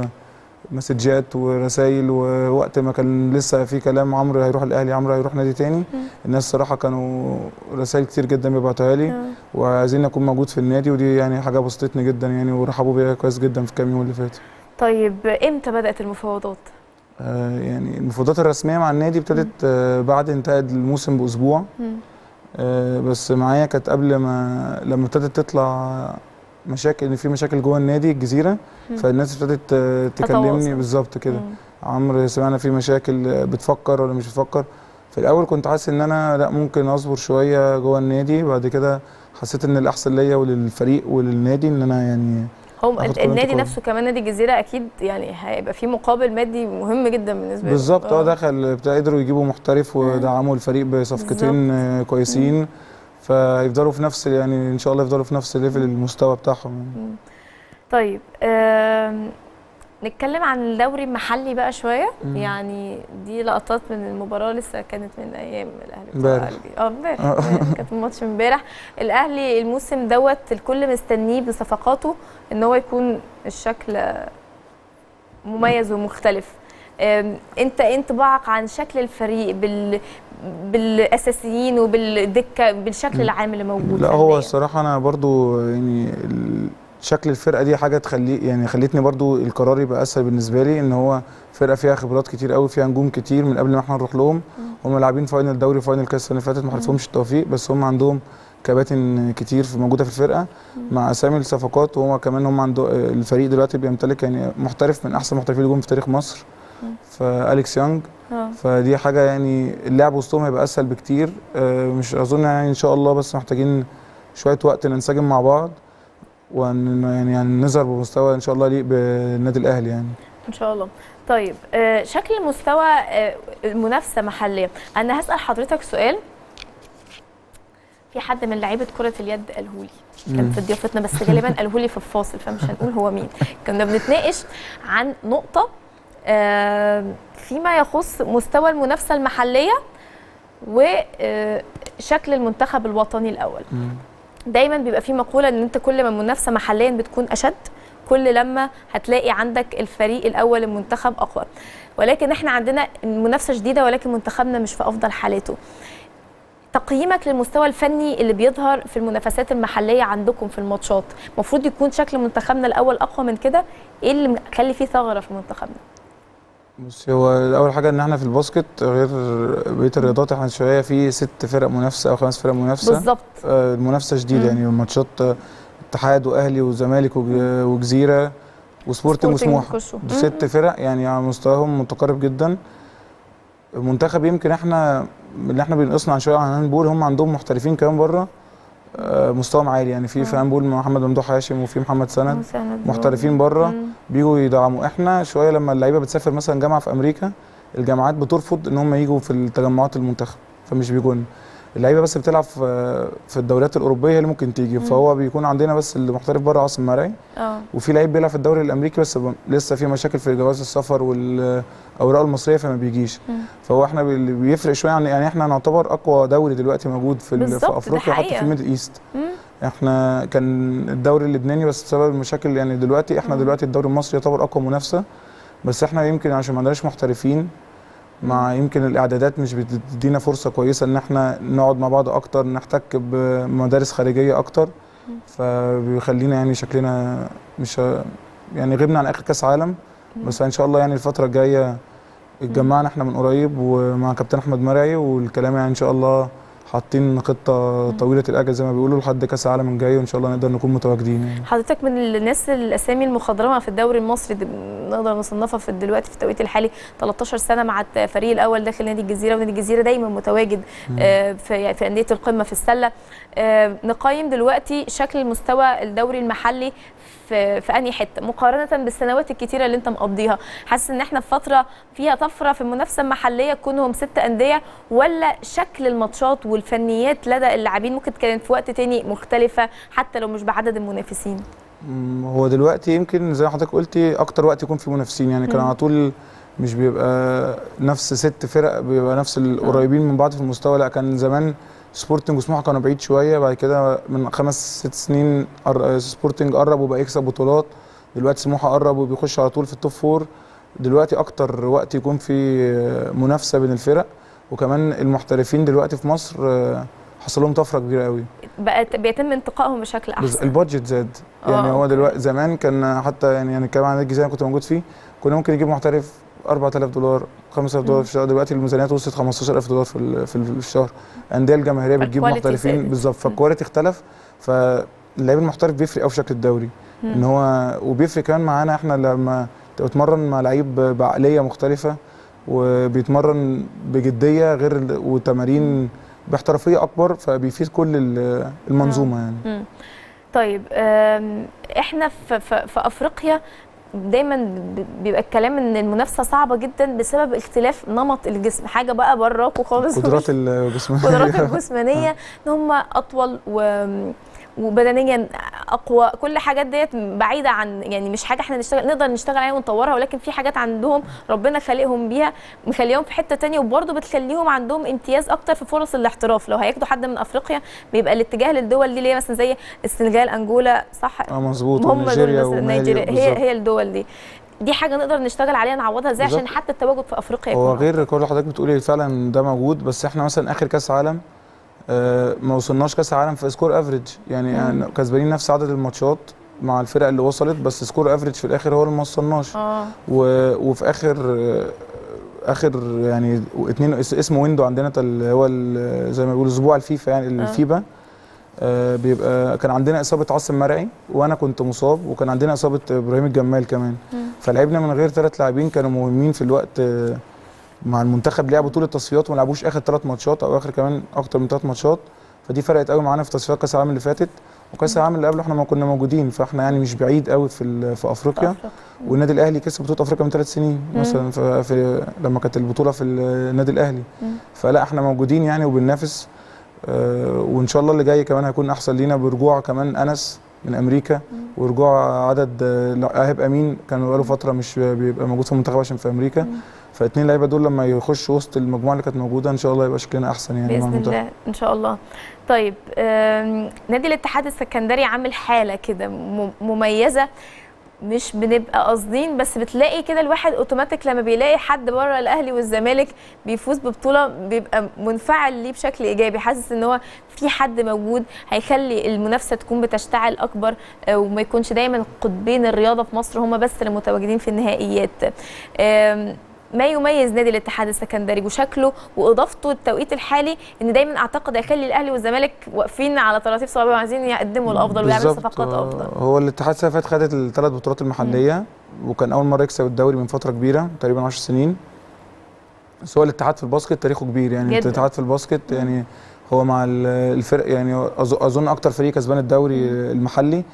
ومسجات ورسائل ووقت ما كان لسه في كلام عمرو هيروح الاهلي عمرو هيروح نادي تاني الناس الصراحه كانوا رسائل كتير جدا بيبعتوها لي وعايزين اكون موجود في النادي ودي يعني حاجه بسطتني جدا يعني ورحبوا بيا كويس جدا في الكام يوم اللي فاتوا طيب امتى بدات المفاوضات آه، يعني المفاوضات الرسميه مع النادي ابتدت آه، بعد انتهاء الموسم باسبوع آه، بس معايا كانت قبل ما لما ابتدت تطلع مشاكل ان في مشاكل جوه النادي الجزيره مم. فالناس ابتدت آه، تكلمني تتواصل. بالظبط كده عمرو سمعنا في مشاكل آه، بتفكر ولا مش بتفكر في الاول كنت حاسس ان انا لا ممكن اصبر شويه جوه النادي بعد كده حسيت ان الاحسن ليا وللفريق وللنادي ان انا يعني هم آخد كل النادي انتقاد. نفسه كمان نادي الجزيره اكيد يعني هيبقى فيه مقابل مادي مهم جدا بالنسبه له بالظبط اه دخل بتاع قدروا يجيبوا محترف ودعموا الفريق بصفقتين آه، كويسين فيفضلوا في نفس يعني ان شاء الله يفضلوا في نفس الليفل المستوى بتاعهم يعني. طيب آم، نتكلم عن الدوري المحلي بقى شويه مم. يعني دي لقطات من المباراه لسه كانت من ايام الاهلي بتاع امبارح. الأهلي. اه امبارح آه. امبارح. كانت الماتش امبارح الاهلي الموسم دوت الكل مستنيه بصفقاته ان هو يكون الشكل مميز ومختلف آم، انت إيه انطباعك عن شكل الفريق بال بالاساسيين وبالدكه بالشكل العام اللي موجود لا فنياً؟ هو الصراحه انا برضو يعني ال- شكل الفرقه دي حاجه تخلي يعني خلتني برضو القرار يبقى اسهل بالنسبه لي ان هو فرقه فيها خبرات كتير قوي فيها نجوم كتير من قبل ما احنا نروح لهم هم لاعبين فاينل دوري فاينل كاس السنه اللي فاتت ما حالفهمش التوفيق بس هم عندهم كباتن كتير في موجوده في الفرقه مع اسامي الصفقات وهو كمان هم عنده الفريق دلوقتي بيمتلك يعني محترف من احسن محترفين الهجوم في تاريخ مصر فاليكس يانج اه فدي حاجه يعني اللعب وسطهم هيبقى اسهل بكتير آه، مش اظن يعني ان شاء الله بس محتاجين شويه وقت ننسجم مع بعض وان يعني, يعني نظهر بمستوى ان شاء الله يليق بالنادي الاهلي يعني ان شاء الله طيب آه، شكل المستوى آه، المنافسه محليا انا هسال حضرتك سؤال في حد من لعيبه كره اليد قاله لي كان مم. في ضيافتنا بس غالبا قاله لي في الفاصل فمش هنقول هو مين كنا بنتناقش عن نقطه آه، فيما يخص مستوى المنافسه المحليه وشكل المنتخب الوطني الاول دايما بيبقى في مقوله ان انت كل ما المنافسه محليا بتكون اشد كل لما هتلاقي عندك الفريق الاول المنتخب اقوى ولكن احنا عندنا المنافسه شديده ولكن منتخبنا مش في افضل حالاته تقييمك للمستوى الفني اللي بيظهر في المنافسات المحليه عندكم في الماتشات المفروض يكون شكل منتخبنا الاول اقوى من كده ايه اللي مخلي فيه ثغره في منتخبنا بص هو اول حاجه ان احنا في الباسكت غير بقيه الرياضات احنا شويه في ست فرق منافسه او خمس فرق منافسه بالظبط. آه، المنافسه شديده مم. يعني الماتشات آه، اتحاد واهلي وزمالك وج- وجزيره وسبورتنج سبورتنج وسموحه وكوشو. دي ست فرق يعني على مستواهم متقارب جدا المنتخب يمكن احنا اللي احنا بنقصنا عن شويه عن هاندبول هم عندهم محترفين كمان بره آه، مستواهم عالي يعني في في هاندبول محمد ممدوح هاشم وفي محمد سند وسند. محترفين بره مم. بيجوا يدعموا احنا شويه لما اللعيبه بتسافر مثلا جامعه في امريكا الجامعات بترفض ان هم يجوا في التجمعات المنتخب فمش بيجوا لنا. اللعيبه بس بتلعب في في الدوريات الاوروبيه هي اللي ممكن تيجي مم. فهو بيكون عندنا بس اللي محترف بره عاصم مرعي اه وفي لعيب بيلعب في الدوري الامريكي بس ب- لسه في مشاكل في جواز السفر والاوراق المصريه فما بيجيش مم. فهو احنا اللي بيفرق شويه عن يعني احنا نعتبر اقوى دوري دلوقتي موجود في ال- بالظبط، في ده افريقيا حتى في حقيقة. الميدل ايست مم. احنا كان الدوري اللبناني بس بسبب المشاكل يعني دلوقتي احنا مم. دلوقتي الدوري المصري يعتبر اقوى منافسه بس احنا يمكن عشان ما عندناش محترفين مع يمكن الاعدادات مش بتدينا فرصه كويسه ان احنا نقعد مع بعض اكتر نحتك بمدارس خارجيه اكتر فبيخلينا يعني شكلنا مش ه- يعني غبنا عن اخر كاس عالم بس ان شاء الله يعني الفتره الجايه اتجمعنا احنا من قريب ومع كابتن احمد مرعي والكلام يعني ان شاء الله حاطين خطه طويله الاجل زي ما بيقولوا لحد كاس العالم الجاي وان شاء الله نقدر نكون متواجدين يعني حضرتك من الناس الاسامي المخضرمه في الدوري المصري دي نقدر نصنفها في دلوقتي في التوقيت الحالي 13 سنه مع الفريق الاول داخل نادي الجزيره ونادي الجزيره دايما متواجد آه، في يعني في انديه القمه في السله آه، نقيم دلوقتي شكل مستوى الدوري المحلي في في انهي حته مقارنه بالسنوات الكتيره اللي انت مقضيها حاسس ان احنا في فتره فيها طفره في المنافسه المحليه كونهم ست انديه ولا شكل الماتشات والفنيات لدى اللاعبين ممكن كانت في وقت تاني مختلفه حتى لو مش بعدد المنافسين مم، هو دلوقتي يمكن زي ما حضرتك قلتي اكتر وقت يكون في منافسين يعني كان مم. على طول مش بيبقى نفس ست فرق بيبقى نفس القريبين من بعض في المستوى لا كان زمان سبورتنج وسموحه كانوا بعيد شويه بعد كده من خمس ست سنين قر- سبورتنج قرب وبقى يكسب بطولات دلوقتي سموحه قرب وبيخش على طول في التوب فور دلوقتي اكتر وقت يكون في منافسه بين الفرق وكمان المحترفين دلوقتي في مصر آه، حصل لهم طفره كبيره قوي بقت بيتم انتقائهم بشكل بس احسن البادجت زاد يعني آه، هو أوكي. دلوقتي زمان كان حتى يعني يعني كمان عن الجزيره اللي كنت موجود فيه كنا ممكن نجيب محترف 4000 دولار 5000 دولار مم. في الشهر دلوقتي الميزانيات وصلت 15000 دولار في ال- في ال- في الشهر الانديه الجماهيريه بتجيب فالكواليتي محترفين زادت. بالظبط فالكواليتي اختلف فاللاعب المحترف بيفرق قوي في شكل الدوري مم. ان هو وبيفرق كمان معانا احنا لما تبقى بتتمرن مع لعيب بعقليه مختلفه وبيتمرن بجديه غير ال- وتمارين باحترافيه اكبر فبيفيد كل ال- المنظومه يعني مم. طيب آم، احنا في, في, في افريقيا دايما ب- بيبقى الكلام ان المنافسه صعبه جدا بسبب اختلاف نمط الجسم حاجه بقى براكوا خالص قدرات الجسمانيه القدرات الجسمانيه ان هم اطول و وبدنيا اقوى كل حاجات ديت بعيده عن يعني مش حاجه احنا نشتغل نقدر نشتغل عليها ونطورها ولكن في حاجات عندهم ربنا خالقهم بيها مخليهم في حته تانية وبرضه بتخليهم عندهم امتياز اكتر في فرص الاحتراف لو هياخدوا حد من افريقيا بيبقى الاتجاه للدول دي اللي هي مثلا زي السنغال انجولا صح اه مظبوط هم دول ونيجيريا مثلا ومالي نيجيريا هي بالظبط. هي الدول دي دي حاجه نقدر نشتغل عليها نعوضها ازاي عشان بالظبط. حتى التواجد في افريقيا هو يكون غير كل اللي حضرتك بتقولي فعلا ده موجود بس احنا مثلا اخر كاس عالم آه، ما وصلناش كاس عالم في سكور افريج يعني, مم. يعني كسبانين نفس عدد الماتشات مع الفرق اللي وصلت بس سكور افريج في الاخر هو اللي ما وصلناش اه و... وفي اخر آه، اخر يعني اتنين اس- اسمه ويندو عندنا اللي هو ال- زي ما بيقولوا اسبوع الفيفا يعني الفيبا آه، بيبقى كان عندنا اصابه عاصم مرعي وانا كنت مصاب وكان عندنا اصابه ابراهيم الجمال كمان مم. فلعبنا من غير ثلاث لاعبين كانوا مهمين في الوقت آه، مع المنتخب لعبوا طول التصفيات وما لعبوش اخر ثلاث ماتشات او اخر كمان اكتر من ثلاث ماتشات فدي فرقت قوي معانا في تصفيات كاس العالم اللي فاتت وكاس العالم اللي قبله احنا ما كنا موجودين فاحنا يعني مش بعيد قوي في ال- في افريقيا والنادي الاهلي كسب بطوله افريقيا من ثلاث سنين مم. مثلا في, في لما كانت البطوله في النادي الاهلي مم. فلا احنا موجودين يعني وبننافس آه، وان شاء الله اللي جاي كمان هيكون احسن لينا برجوع كمان انس من امريكا ورجوع عدد آه، ايهاب امين كان بقاله فتره مش بيبقى موجود في المنتخب عشان في امريكا فالاثنين لعيبه دول لما يخشوا وسط المجموعه اللي كانت موجوده ان شاء الله يبقى شكلنا احسن يعني مع باذن المنتخب الله ان شاء الله طيب آم، نادي الاتحاد السكندري عامل حاله كده م- مميزه مش بنبقى قاصدين بس بتلاقي كده الواحد اوتوماتيك لما بيلاقي حد بره الاهلي والزمالك بيفوز ببطوله بيبقى منفعل ليه بشكل ايجابي حاسس ان هو في حد موجود هيخلي المنافسه تكون بتشتعل اكبر آه، وما يكونش دايما قطبين الرياضه في مصر هم بس اللي متواجدين في النهائيات آم، ما يميز نادي الاتحاد السكندري وشكله واضافته التوقيت الحالي ان دايما اعتقد هيخلي الاهلي والزمالك واقفين على طراطيف صوابع وعايزين يقدموا الافضل ويعملوا بالظبط، صفقات آه، افضل هو الاتحاد السنه اللي فاتت خدت الثلاث بطولات المحليه وكان اول مره يكسب الدوري من فتره كبيره تقريبا 10 سنين بس هو الاتحاد في الباسكت تاريخه كبير يعني جداً. الاتحاد في الباسكت يعني هو مع ال- الفرق يعني أظ- اظن اكتر فريق كسبان الدوري المحلي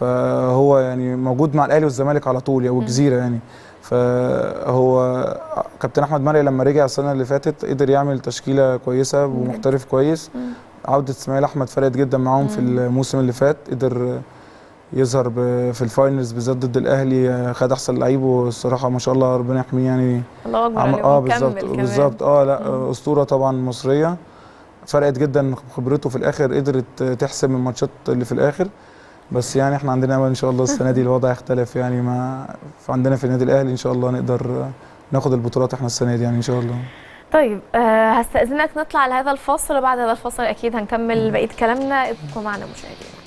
فهو يعني موجود مع الاهلي والزمالك على طول يعني والجزيره يعني فهو كابتن احمد مرعي لما رجع السنه اللي فاتت قدر يعمل تشكيله كويسه ومحترف كويس عوده اسماعيل احمد فرقت جدا معاهم في الموسم اللي فات قدر يظهر ب- في الفاينلز بالذات ضد الاهلي خد احسن لعيب والصراحه ما شاء الله ربنا يحميه يعني الله اكبر عم- عليه اه ومكمل بالظبط كمان. بالظبط اه لا اسطوره طبعا مصريه فرقت جدا خبرته في الاخر قدرت تحسم الماتشات اللي في الاخر بس يعني احنا عندنا امل ان شاء الله السنه دي الوضع يختلف يعني مع عندنا في النادي الاهلي ان شاء الله نقدر ناخد البطولات احنا السنه دي يعني ان شاء الله طيب آه هستأذنك نطلع لهذا الفاصل وبعد هذا الفاصل أكيد هنكمل بقية كلامنا ابقوا معنا مشاهدينا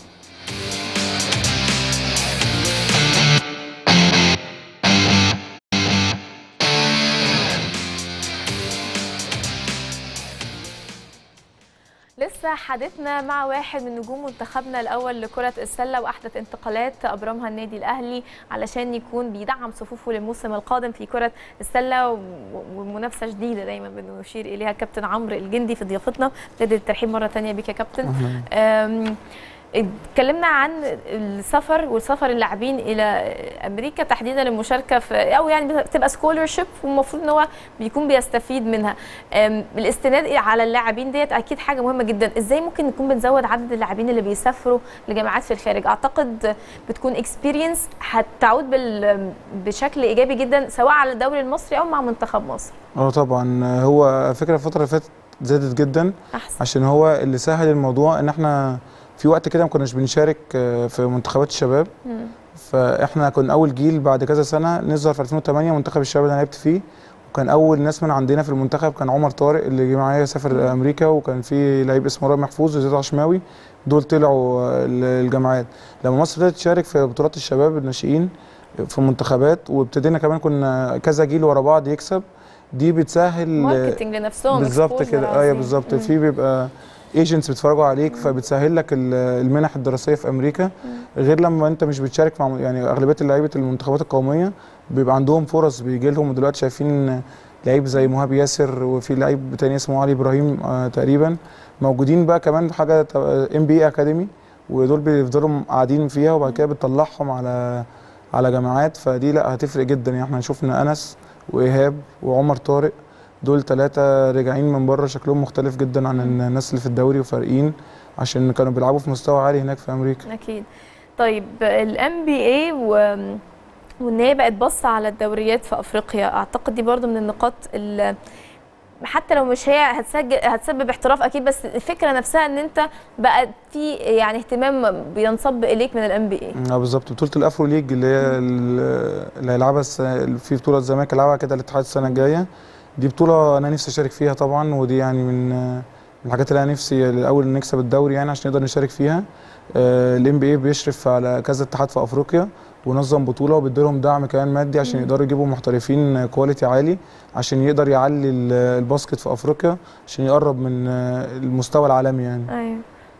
لسه حديثنا مع واحد من نجوم منتخبنا الاول لكره السله واحدث انتقالات ابرمها النادي الاهلي علشان يكون بيدعم صفوفه للموسم القادم في كره السله و- ومنافسه جديده دايما بنشير اليها كابتن عمرو الجندي في ضيافتنا ابتدي الترحيب مره ثانيه بك يا كابتن أم، اتكلمنا عن السفر وسفر اللاعبين الى امريكا تحديدا للمشاركه في او يعني بتبقى سكولرشيب والمفروض ان هو بيكون بيستفيد منها أم، الاستناد على اللاعبين ديت اكيد حاجه مهمه جدا ازاي ممكن نكون بنزود عدد اللاعبين اللي بيسافروا لجامعات في الخارج اعتقد بتكون اكسبيرينس هتعود بال- بشكل ايجابي جدا سواء على الدوري المصري او مع منتخب مصر اه طبعا هو فكره الفتره اللي فاتت زادت جدا أحسن. عشان هو اللي سهل الموضوع ان احنا في وقت كده ما كناش بنشارك آه، في منتخبات الشباب فاحنا كنا اول جيل بعد كذا سنه نظهر في 2008 منتخب الشباب اللي انا لعبت فيه وكان اول ناس من عندنا في المنتخب كان عمر طارق اللي جه معايا سافر امريكا وكان في لعيب اسمه رامي محفوظ وزياد عشماوي دول طلعوا آه، ال- الجامعات لما مصر بدات تشارك في بطولات الشباب الناشئين في منتخبات وابتدينا كمان كنا كذا جيل ورا بعض يكسب دي بتسهل ماركتنج لنفسهم بالظبط exposure كده ايوه عظيم. بالظبط مم. في بيبقى ايجنتس بيتفرجوا عليك فبتسهل لك ال- المنح الدراسيه في امريكا غير لما انت مش بتشارك مع يعني اغلبيه اللعيبه المنتخبات القوميه بيبقى عندهم فرص بيجي لهم ودلوقتي شايفين لعيب زي مهاب ياسر وفي لعيب تاني اسمه علي ابراهيم آه تقريبا موجودين بقى كمان حاجه ام بي اكاديمي ودول بيفضلوا قاعدين فيها وبعد كده بتطلعهم على على جامعات فدي لا هتفرق جدا يعني احنا شفنا انس وايهاب وعمر طارق دول ثلاثة راجعين من بره شكلهم مختلف جدا عن الناس اللي في الدوري وفارقين عشان كانوا بيلعبوا في مستوى عالي هناك في امريكا اكيد طيب الام بي اي وان هي بقت بص على الدوريات في افريقيا اعتقد دي برضو من النقاط اللي حتى لو مش هي هتسجل هتسبب احتراف اكيد بس الفكره نفسها ان انت بقى في يعني اهتمام بينصب اليك من الام بي اي اه بالظبط بطوله الافرو ليج اللي هي ال- اللي هيلعبها الس- في بطوله الزمالك هيلعبها كده الاتحاد السنه الجايه دي بطوله انا نفسي اشارك فيها طبعا ودي يعني من من الحاجات اللي انا نفسي الاول نكسب الدوري يعني عشان نقدر نشارك فيها الام بي اي بيشرف على كذا اتحاد في افريقيا ونظم بطوله وبيديلهم دعم كمان مادي عشان يقدروا يجيبوا محترفين كواليتي عالي عشان يقدر يعلي ال- الباسكت في افريقيا عشان يقرب من المستوى العالمي يعني ايوه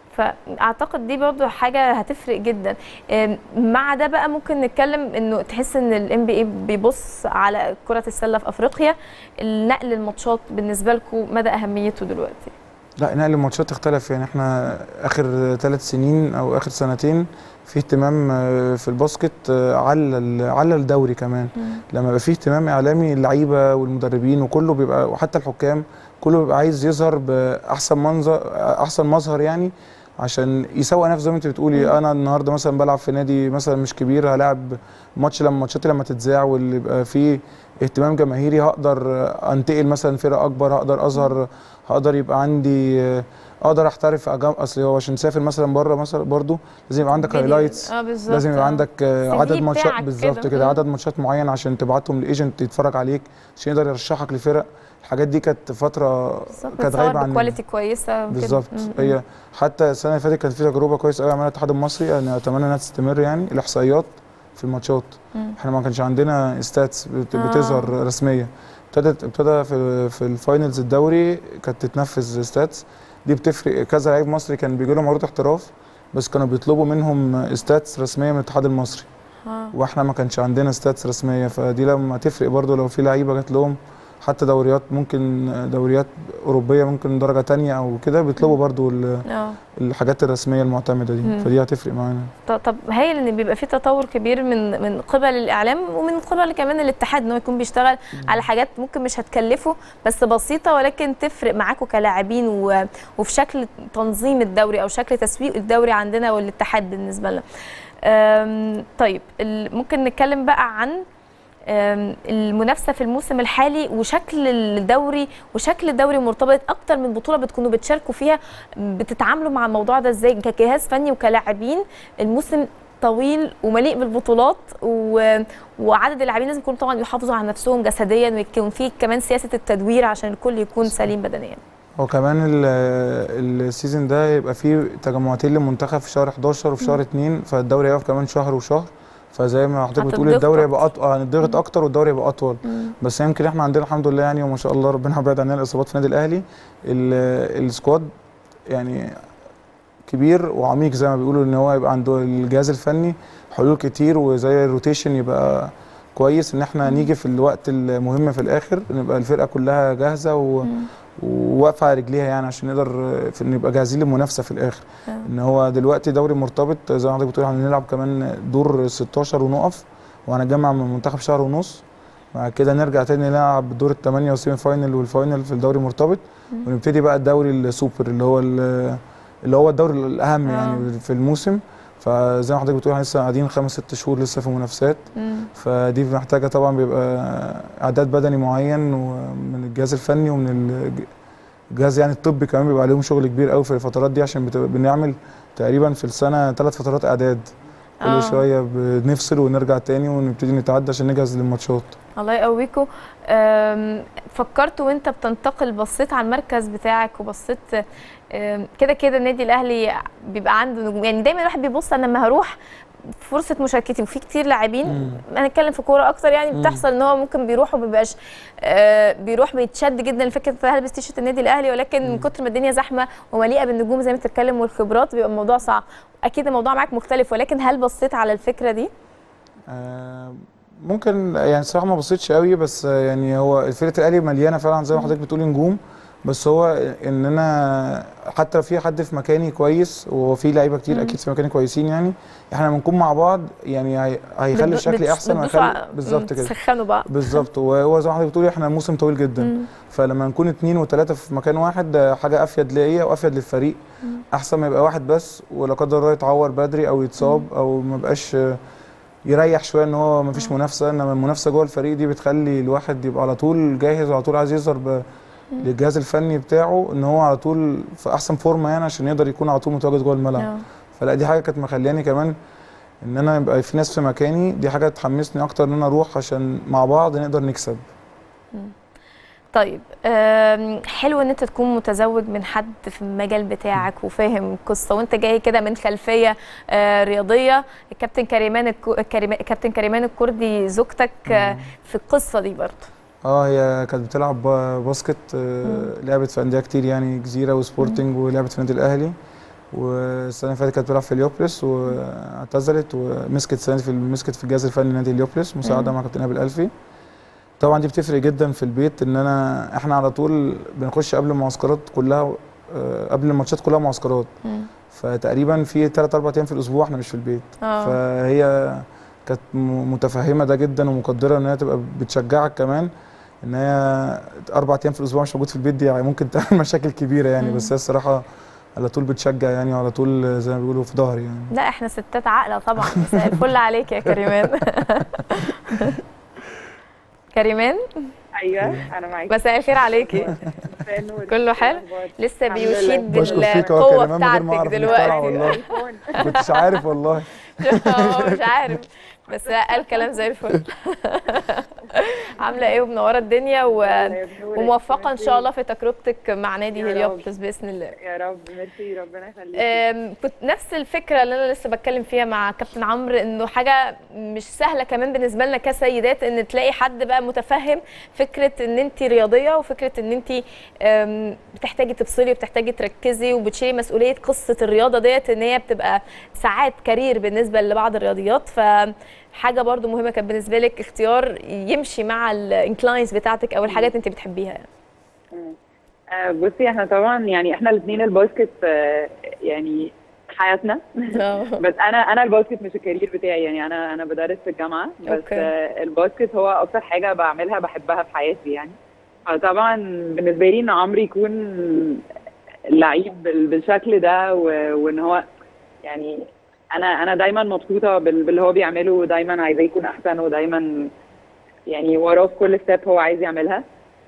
فاعتقد دي برضو حاجه هتفرق جدا أم، مع ده بقى ممكن نتكلم انه تحس ان الام بي اي بيبص على كره السله في افريقيا نقل الماتشات بالنسبه لكم مدى اهميته دلوقتي لا نقل الماتشات اختلف يعني احنا اخر ثلاث سنين او اخر سنتين في اهتمام آه، في الباسكت آه، على ال- على الدوري كمان لما يبقى في اهتمام اعلامي اللعيبه والمدربين وكله بيبقى وحتى الحكام كله بيبقى عايز يظهر باحسن منظر احسن مظهر يعني عشان يسوق نفسه زي ما انت بتقولي انا النهارده مثلا بلعب في نادي مثلا مش كبير هلاعب ماتش لما ماتشاتي لما تتذاع واللي يبقى فيه اهتمام جماهيري هقدر انتقل مثلا فرقه اكبر هقدر اظهر هقدر يبقى عندي اقدر احترف أجام اصل هو عشان تسافر مثلا بره مثلا برضو لازم يبقى عندك فيديو. هايلايتس اه بالظبط لازم يبقى آه. عندك آه، CV عدد ماتشات بتاعك بالظبط كده. كده مم. عدد ماتشات معين عشان تبعتهم لايجنت يتفرج عليك عشان يقدر يرشحك لفرق الحاجات دي كانت فتره بالظبط كانت بتصور غايبه عننا بكواليتي كويسه وكده. بالظبط مم. هي حتى السنه اللي فاتت كانت في تجربه كويسه قوي عملها الاتحاد المصري انا اتمنى انها تستمر يعني الاحصائيات في الماتشات مم. احنا ما كانش عندنا ستاتس بت- آه. بتظهر رسميه ابتدت ابتدى في في الفاينلز الدوري كانت تتنفذ ستاتس دي بتفرق كذا لعيب مصري كان بيجي لهم عروض احتراف بس كانوا بيطلبوا منهم ستاتس رسميه من الاتحاد المصري آه. واحنا ما كانش عندنا ستاتس رسميه فدي لما تفرق برضو لو في لعيبه جات لهم حتى دوريات ممكن دوريات اوروبيه ممكن درجه تانية او كده بيطلبوا برضو ال- اه الحاجات الرسميه المعتمده دي مم. فدي هتفرق معانا ط- طب هايل ان بيبقى في تطور كبير من من قبل الاعلام ومن قبل كمان الاتحاد ان هو يكون بيشتغل على حاجات ممكن مش هتكلفه بس بسيطه ولكن تفرق معاكم كلاعبين و- وفي شكل تنظيم الدوري او شكل تسويق الدوري عندنا والاتحاد بالنسبه لنا. أم، طيب ال- ممكن نتكلم بقى عن أم، المنافسه في الموسم الحالي وشكل الدوري وشكل الدوري مرتبط اكتر من بطوله بتكونوا بتشاركوا فيها بتتعاملوا مع الموضوع ده ازاي كجهاز فني وكلاعبين الموسم طويل ومليء بالبطولات و... وعدد اللاعبين لازم يكونوا طبعا يحافظوا على نفسهم جسديا ويكون في كمان سياسه التدوير عشان الكل يكون سليم بدنيا وكمان ال- السيزون ده يبقى فيه تجمعتين للمنتخب في شهر 11 وفي شهر 2 فالدوري هيقف كمان شهر وشهر فزي ما حضرتك بتقول هتضغط الدوري أكتر. هيبقى أطول هنضغط اكتر والدوري هيبقى اطول مم. بس يمكن احنا عندنا الحمد لله يعني وما شاء الله ربنا بعد عننا الاصابات في النادي الاهلي ال- السكواد يعني كبير وعميق زي ما بيقولوا ان هو يبقى عنده الجهاز الفني حلول كتير وزي الروتيشن يبقى كويس ان احنا نيجي في الوقت المهم في الاخر نبقى الفرقه كلها جاهزه و... وواقفه على رجليها يعني عشان نقدر في نبقى جاهزين للمنافسه في الاخر آه. ان هو دلوقتي دوري مرتبط زي ما حضرتك بتقول هنلعب كمان دور 16 ونقف وهنتجمع من المنتخب شهر ونص بعد كده نرجع تاني نلعب دور الثمانية والسيمي فاينل والفاينل في الدوري المرتبط ونبتدي بقى الدوري السوبر اللي هو ال- اللي هو الدوري الاهم آه. يعني في الموسم فزي ما حضرتك بتقول احنا لسه قاعدين خمس ست شهور لسه في منافسات مم. فدي محتاجه طبعا بيبقى اعداد بدني معين ومن الجهاز الفني ومن الج- الجهاز يعني الطبي كمان بيبقى عليهم شغل كبير قوي في الفترات دي عشان بتبقى بنعمل تقريبا في السنه ثلاث فترات اعداد كل آه. شويه بنفصل ونرجع تاني ونبتدي نتعدى عشان نجهز للماتشات الله يقويكم أم، فكرت وانت بتنتقل بصيت على المركز بتاعك وبصيت أم، كده كده النادي الاهلي بيبقى عنده نجوم يعني دايما الواحد بيبص انا لما هروح فرصه مشاركتي وفي كتير لاعبين هنتكلم في كوره اكتر يعني مم. بتحصل ان هو ممكن بيروح ومبيبقاش آه بيروح بيتشد جدا لفكره هلبس تيشيرت النادي الاهلي ولكن من كتر ما الدنيا زحمه ومليئه بالنجوم زي ما بتتكلم والخبرات بيبقى الموضوع صعب اكيد الموضوع معاك مختلف ولكن هل بصيت على الفكره دي؟ آه، ممكن يعني الصراحه ما بصيتش قوي بس آه، يعني هو فرقه الاهلي مليانه فعلا زي ما حضرتك بتقولي نجوم بس هو ان انا حتى لو في حد في مكاني كويس وهو في لعيبه كتير مم. اكيد في مكاني كويسين يعني احنا لما نكون مع بعض يعني هي- هيخلي بت- شكلي بت- احسن بتدوسوا وهيخلي ع- بالظبط مم، كده تسخنوا بعض بالظبط وهو زي ما حضرتك بتقولي احنا موسم طويل جدا مم. فلما نكون اتنين وتلاته في مكان واحد ده حاجه افيد ليا وافيد للفريق مم. احسن ما يبقى واحد بس ولا قدر الله يتعور بدري او يتصاب او ما بقاش يريح شويه ان هو ما فيش منافسه انما المنافسه جوه الفريق دي بتخلي الواحد يبقى على طول جاهز وعلى طول عايز يظهر ب- للجهاز الفني بتاعه ان هو على طول في احسن فورمه يعني عشان يقدر يكون على طول متواجد جوه الملعب آه. فلا دي حاجه كانت مخلياني كمان ان انا يبقى في ناس في مكاني دي حاجه تحمسني اكتر ان انا اروح عشان مع بعض نقدر نكسب طيب آم، حلو ان انت تكون متزوج من حد في المجال بتاعك وفاهم القصه وانت جاي كده من خلفيه آه، رياضيه الكابتن كريمان الكو- كريما- كابتن كريمان الكردي زوجتك آه، في القصه دي برضه اه هي كانت بتلعب با- باسكت آه، لعبت في انديه كتير يعني جزيره وسبورتنج ولعبت في النادي الاهلي والسنه اللي فاتت كانت بتلعب في اليوبلس واعتزلت ومسكت السنه دي في مسكت في الجهاز الفني نادي اليوبلس مساعده مم. مع كابتن ابي الالفي طبعا دي بتفرق جدا في البيت ان انا احنا على طول بنخش قبل المعسكرات كلها آه، قبل الماتشات كلها معسكرات مم. فتقريبا في 3 4 ايام في الاسبوع احنا مش في البيت آه. فهي كانت م- متفهمه ده جدا ومقدره ان هي تبقى بتشجعك كمان ان هي اربع ايام في الاسبوع مش موجود في البيت دي يعني ممكن تعمل مشاكل كبيره يعني مم. بس هي الصراحه على طول بتشجع يعني وعلى طول زي ما بيقولوا في ظهري يعني لا احنا ستات عاقله طبعا مساء الفل عليك يا كريمان كريمان ايوه انا معاكي مساء الخير عليكي مساء النور. كله حلو لسه الحمد لله. بيشيد بشكر فيك يا بالقوه كريمان من غير ما بتاعتك اعرف إنك طالعة دلوقتي والله ما كنتش عارف والله هو مش عارف بس قال كلام زي الفل عامله ايه ومنوره الدنيا و... وموفقه ان شاء الله في تجربتك مع نادي يا رب. هليوبلس باذن الله يا رب ميرسي ربنا يخليك أم، كنت نفس الفكره اللي انا لسه بتكلم فيها مع كابتن عمرو انه حاجه مش سهله كمان بالنسبه لنا كسيدات ان تلاقي حد بقى متفهم فكره ان انت رياضيه وفكره ان انت أم، بتحتاجي تفصلي وبتحتاجي تركزي وبتشيلي مسؤوليه قصه الرياضه ديت ان هي بتبقى ساعات كارير بالنسبه لبعض الرياضيات فحاجه برضو مهمه كانت بالنسبه لك اختيار يمشي مع الانكلاينز بتاعتك او الحاجات انت بتحبيها يعني. آه، بصي احنا طبعا يعني احنا الاثنين الباسكت آه، يعني حياتنا بس انا انا الباسكت مش الكارير بتاعي يعني انا انا بدرس في الجامعه بس أوكي. آه، الباسكت هو اكتر حاجه بعملها بحبها في حياتي يعني فطبعا بالنسبه لي ان عمرو يكون لعيب بال- بالشكل ده و- وان هو يعني انا انا دايما مبسوطه بال- باللي هو بيعمله ودايما عايزاه يكون احسن ودايما يعني وراه في كل ستيب هو عايز يعملها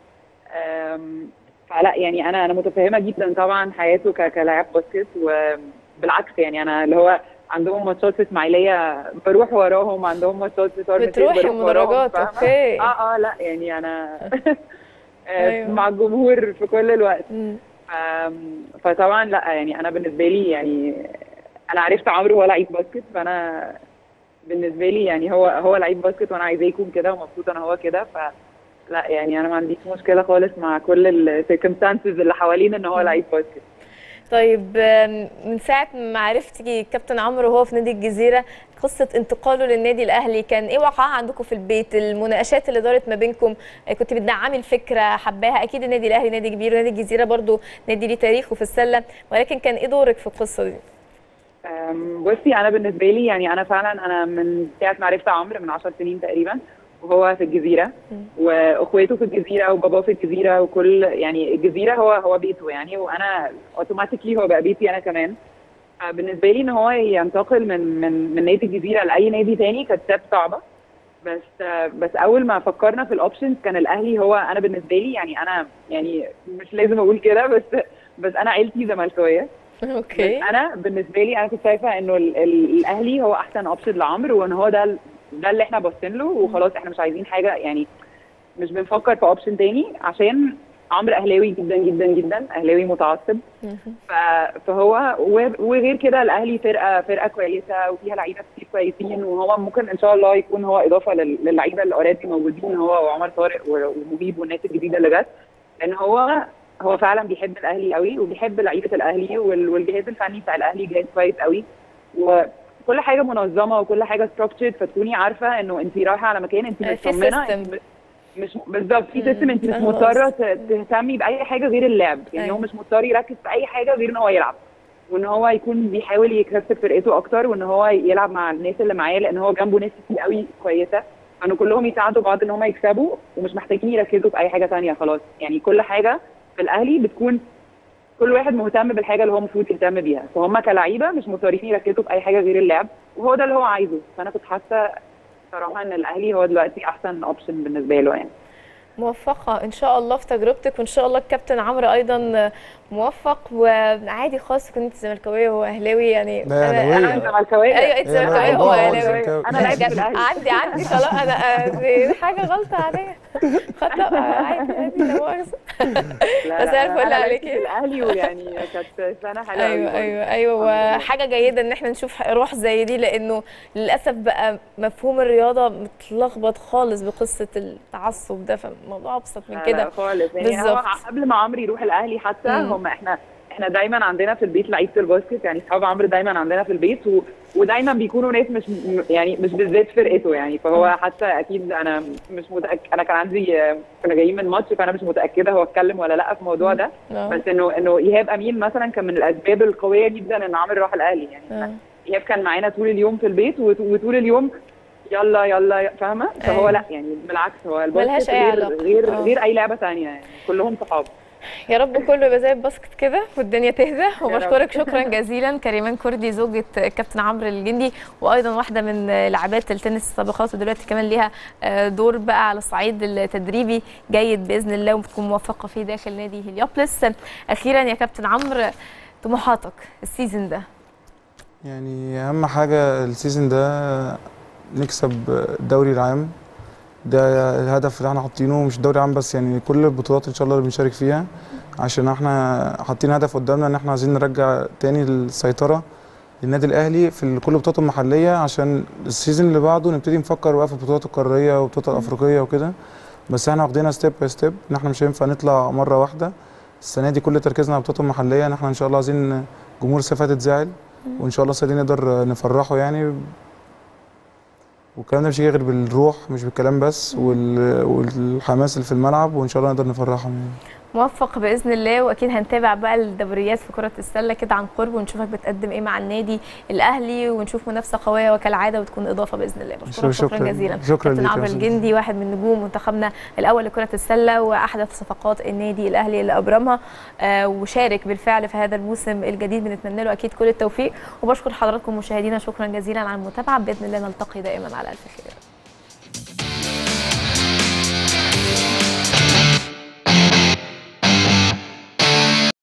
أم، فلا يعني انا انا متفهمه جدا طبعا حياته ك- كلاعب باسكت وبالعكس يعني انا اللي هو عندهم ماتشات في اسماعيليه بروح وراهم عندهم ماتشات في شرم الشيخ بتروحي بروح وراهم، مدرجات، فاهمة؟ أوكي. اه اه لا يعني انا أيوة. مع الجمهور في كل الوقت أم، فطبعا لا يعني انا بالنسبه لي يعني انا عرفت عمرو هو لعيب باسكت فانا بالنسبه لي يعني هو هو لعيب باسكت وانا عايزاه يكون كده ومبسوطه ان هو كده ف لا يعني انا ما عنديش مشكله خالص مع كل السيركمستانسز اللي حوالين ان هو لعيب باسكت طيب آم، من ساعة ما عرفتي كابتن عمرو وهو في نادي الجزيرة قصة انتقاله للنادي الأهلي كان إيه وقعها عندكم في البيت المناقشات اللي دارت ما بينكم آه، كنت بتدعمي الفكرة حباها أكيد النادي الأهلي نادي كبير ونادي الجزيرة برضو نادي ليه تاريخه في السلة ولكن كان إيه دورك في القصة دي؟ أم، بصي انا بالنسبه لي يعني انا فعلا انا من ساعه ما عرفت عمرو من 10 سنين تقريبا وهو في الجزيره واخواته في الجزيره وباباه في الجزيره وكل يعني الجزيره هو هو بيته يعني وانا اوتوماتيكلي هو بقى بيتي انا كمان بالنسبه لي ان هو ينتقل من من من نادي الجزيره لاي نادي تاني كانت ستيب صعبه بس بس اول ما فكرنا في الاوبشنز كان الاهلي هو انا بالنسبه لي يعني انا يعني مش لازم اقول كده بس بس انا عيلتي زملكاويه اوكي بس انا بالنسبه لي انا كنت شايفه انه ال- ال- الاهلي هو احسن اوبشن لعمرو وان هو ده ال- ده اللي احنا باصين له وخلاص احنا مش عايزين حاجه يعني مش بنفكر في اوبشن تاني عشان عمرو اهلاوي جدا جدا جدا اهلاوي متعصب ف- فهو و- وغير كده الاهلي فرقه فرقه كويسه وفيها لعيبه كتير كويسين وهو ممكن ان شاء الله يكون هو اضافه لل- للعيبه اللي اوريدي موجودين هو وعمر طارق و- ومهيب والناس الجديده اللي جت لان هو هو فعلا بيحب الاهلي قوي وبيحب لعيبه الاهلي وال- والجهاز الفني بتاع الاهلي جهاز كويس قوي وكل حاجه منظمه وكل حاجه ستراكتشرد فتكوني عارفه انه انت رايحه على مكان انت في مطمنه system. انت ب- مش بالظبط في سيستم انت مش فاهمة مضطره قصدك. ت- تهتمي باي حاجه غير اللعب يعني أيوة. هو مش مضطر يركز في اي حاجه غير ان هو يلعب وان هو يكون بيحاول يكسب فرقته اكتر وان هو يلعب مع الناس اللي معاه لان هو جنبه ناس كتير قوي كويسه فانه كلهم يساعدوا بعض ان هم يكسبوا ومش محتاجين يركزوا في اي حاجه تانية خلاص يعني كل حاجه في الاهلي بتكون كل واحد مهتم بالحاجه اللي هو المفروض يهتم بيها فهم كلعيبه مش مضطرين يركزوا في اي حاجه غير اللعب وهو ده اللي هو عايزه فانا كنت حاسه صراحه ان الاهلي هو دلوقتي احسن اوبشن بالنسبه له يعني موفقة إن شاء الله في تجربتك وإن شاء الله الكابتن عمرو أيضا موفق وعادي خالص كنت زملكاوية وهو أهلاوي يعني لا، أهلاوية. انا زملكاويه أيوه أنت إيه، أنا زملكاوية وهو بابا أهلاوي زملكاوي. انا لعبت في الاهلي عندي عندي خلاص أنا آه، دي حاجة غلطة عادية خطأ عادي عادي لا مؤاخذة لا بس لا عارفة انا اللي لعبت عليك في إيه؟ الاهلي ويعني كانت سنه حلوه أوي ايوه برضه. ايوه ايوه وحاجه جيده ان احنا نشوف روح زي دي لانه للاسف بقى مفهوم الرياضه متلخبط خالص بقصه التعصب ده فالموضوع ابسط من لا، كده لا خالص يعني هو بالظبط. قبل ما عمرو يروح الاهلي حتى مم. هم احنا احنا دايما عندنا في البيت لعيبه الباسكت يعني اصحاب عمرو دايما عندنا في البيت و... ودايما بيكونوا ناس مش م- يعني مش بالذات فرقته يعني فهو حتى اكيد انا مش متاكد انا كان عندي آه، كنا جايين من ماتش فانا مش متاكده هو اتكلم ولا لا في الموضوع ده آه. بس انه انه ايهاب امين مثلا كان من الاسباب القويه جدا ان عمرو راح الاهلي يعني آه. ايهاب كان معانا طول اليوم في البيت وط- وطول اليوم يلا يلا فاهمه فهو أيوة. لا يعني بالعكس هو ملهاش الباسكت أي غير علاقة. غير آه. غير اي لعبه ثانيه يعني كلهم صحاب يا رب كله يبقى زي الباسكت كده والدنيا تهدى رب. وبشكرك شكرا جزيلا كريمان كردي زوجة كابتن عمرو الجندي وايضا واحده من لاعبات التنس السابقات ودلوقتي كمان ليها آه، دور بقى على الصعيد التدريبي جيد باذن الله وبتكون موفقه فيه داخل نادي هليوبلس اخيرا يا كابتن عمرو طموحاتك السيزون ده يعني اهم حاجه السيزون ده نكسب الدوري العام ده الهدف اللي احنا حاطينه مش الدوري العام بس يعني كل البطولات ان شاء الله اللي بنشارك فيها عشان احنا حاطين هدف قدامنا ان احنا عايزين نرجع تاني السيطره للنادي الاهلي في كل البطولات المحليه عشان السيزون اللي بعده نبتدي نفكر بقى في البطولات القاريه والبطولات الافريقيه وكده بس احنا واخدينها ستيب باي ستيب ان احنا مش هينفع نطلع مره واحده السنه دي كل تركيزنا على البطولات المحليه ان احنا ان شاء الله عايزين جمهور السفات تزعل وان شاء الله السنه دي نقدر نفرحه يعني والكلام ده مش هيجي غير بالروح مش بالكلام بس وال... والحماس اللي في الملعب وان شاء الله نقدر نفرحهم يعني. موفق باذن الله واكيد هنتابع بقى الدوريات في كره السله كده عن قرب ونشوفك بتقدم ايه مع النادي الاهلي ونشوف منافسه قويه وكالعاده وتكون اضافه باذن الله بشكرك شكرا, شكراً. جزيلا شكراً كابتن ليك يا عمرو أستاذ. الجندي واحد من نجوم منتخبنا الاول لكره السله واحدث صفقات النادي الاهلي اللي ابرمها آه وشارك بالفعل في هذا الموسم الجديد بنتمنى له اكيد كل التوفيق وبشكر حضراتكم مشاهدينا شكرا جزيلا على المتابعه باذن الله نلتقي دائما على الف خير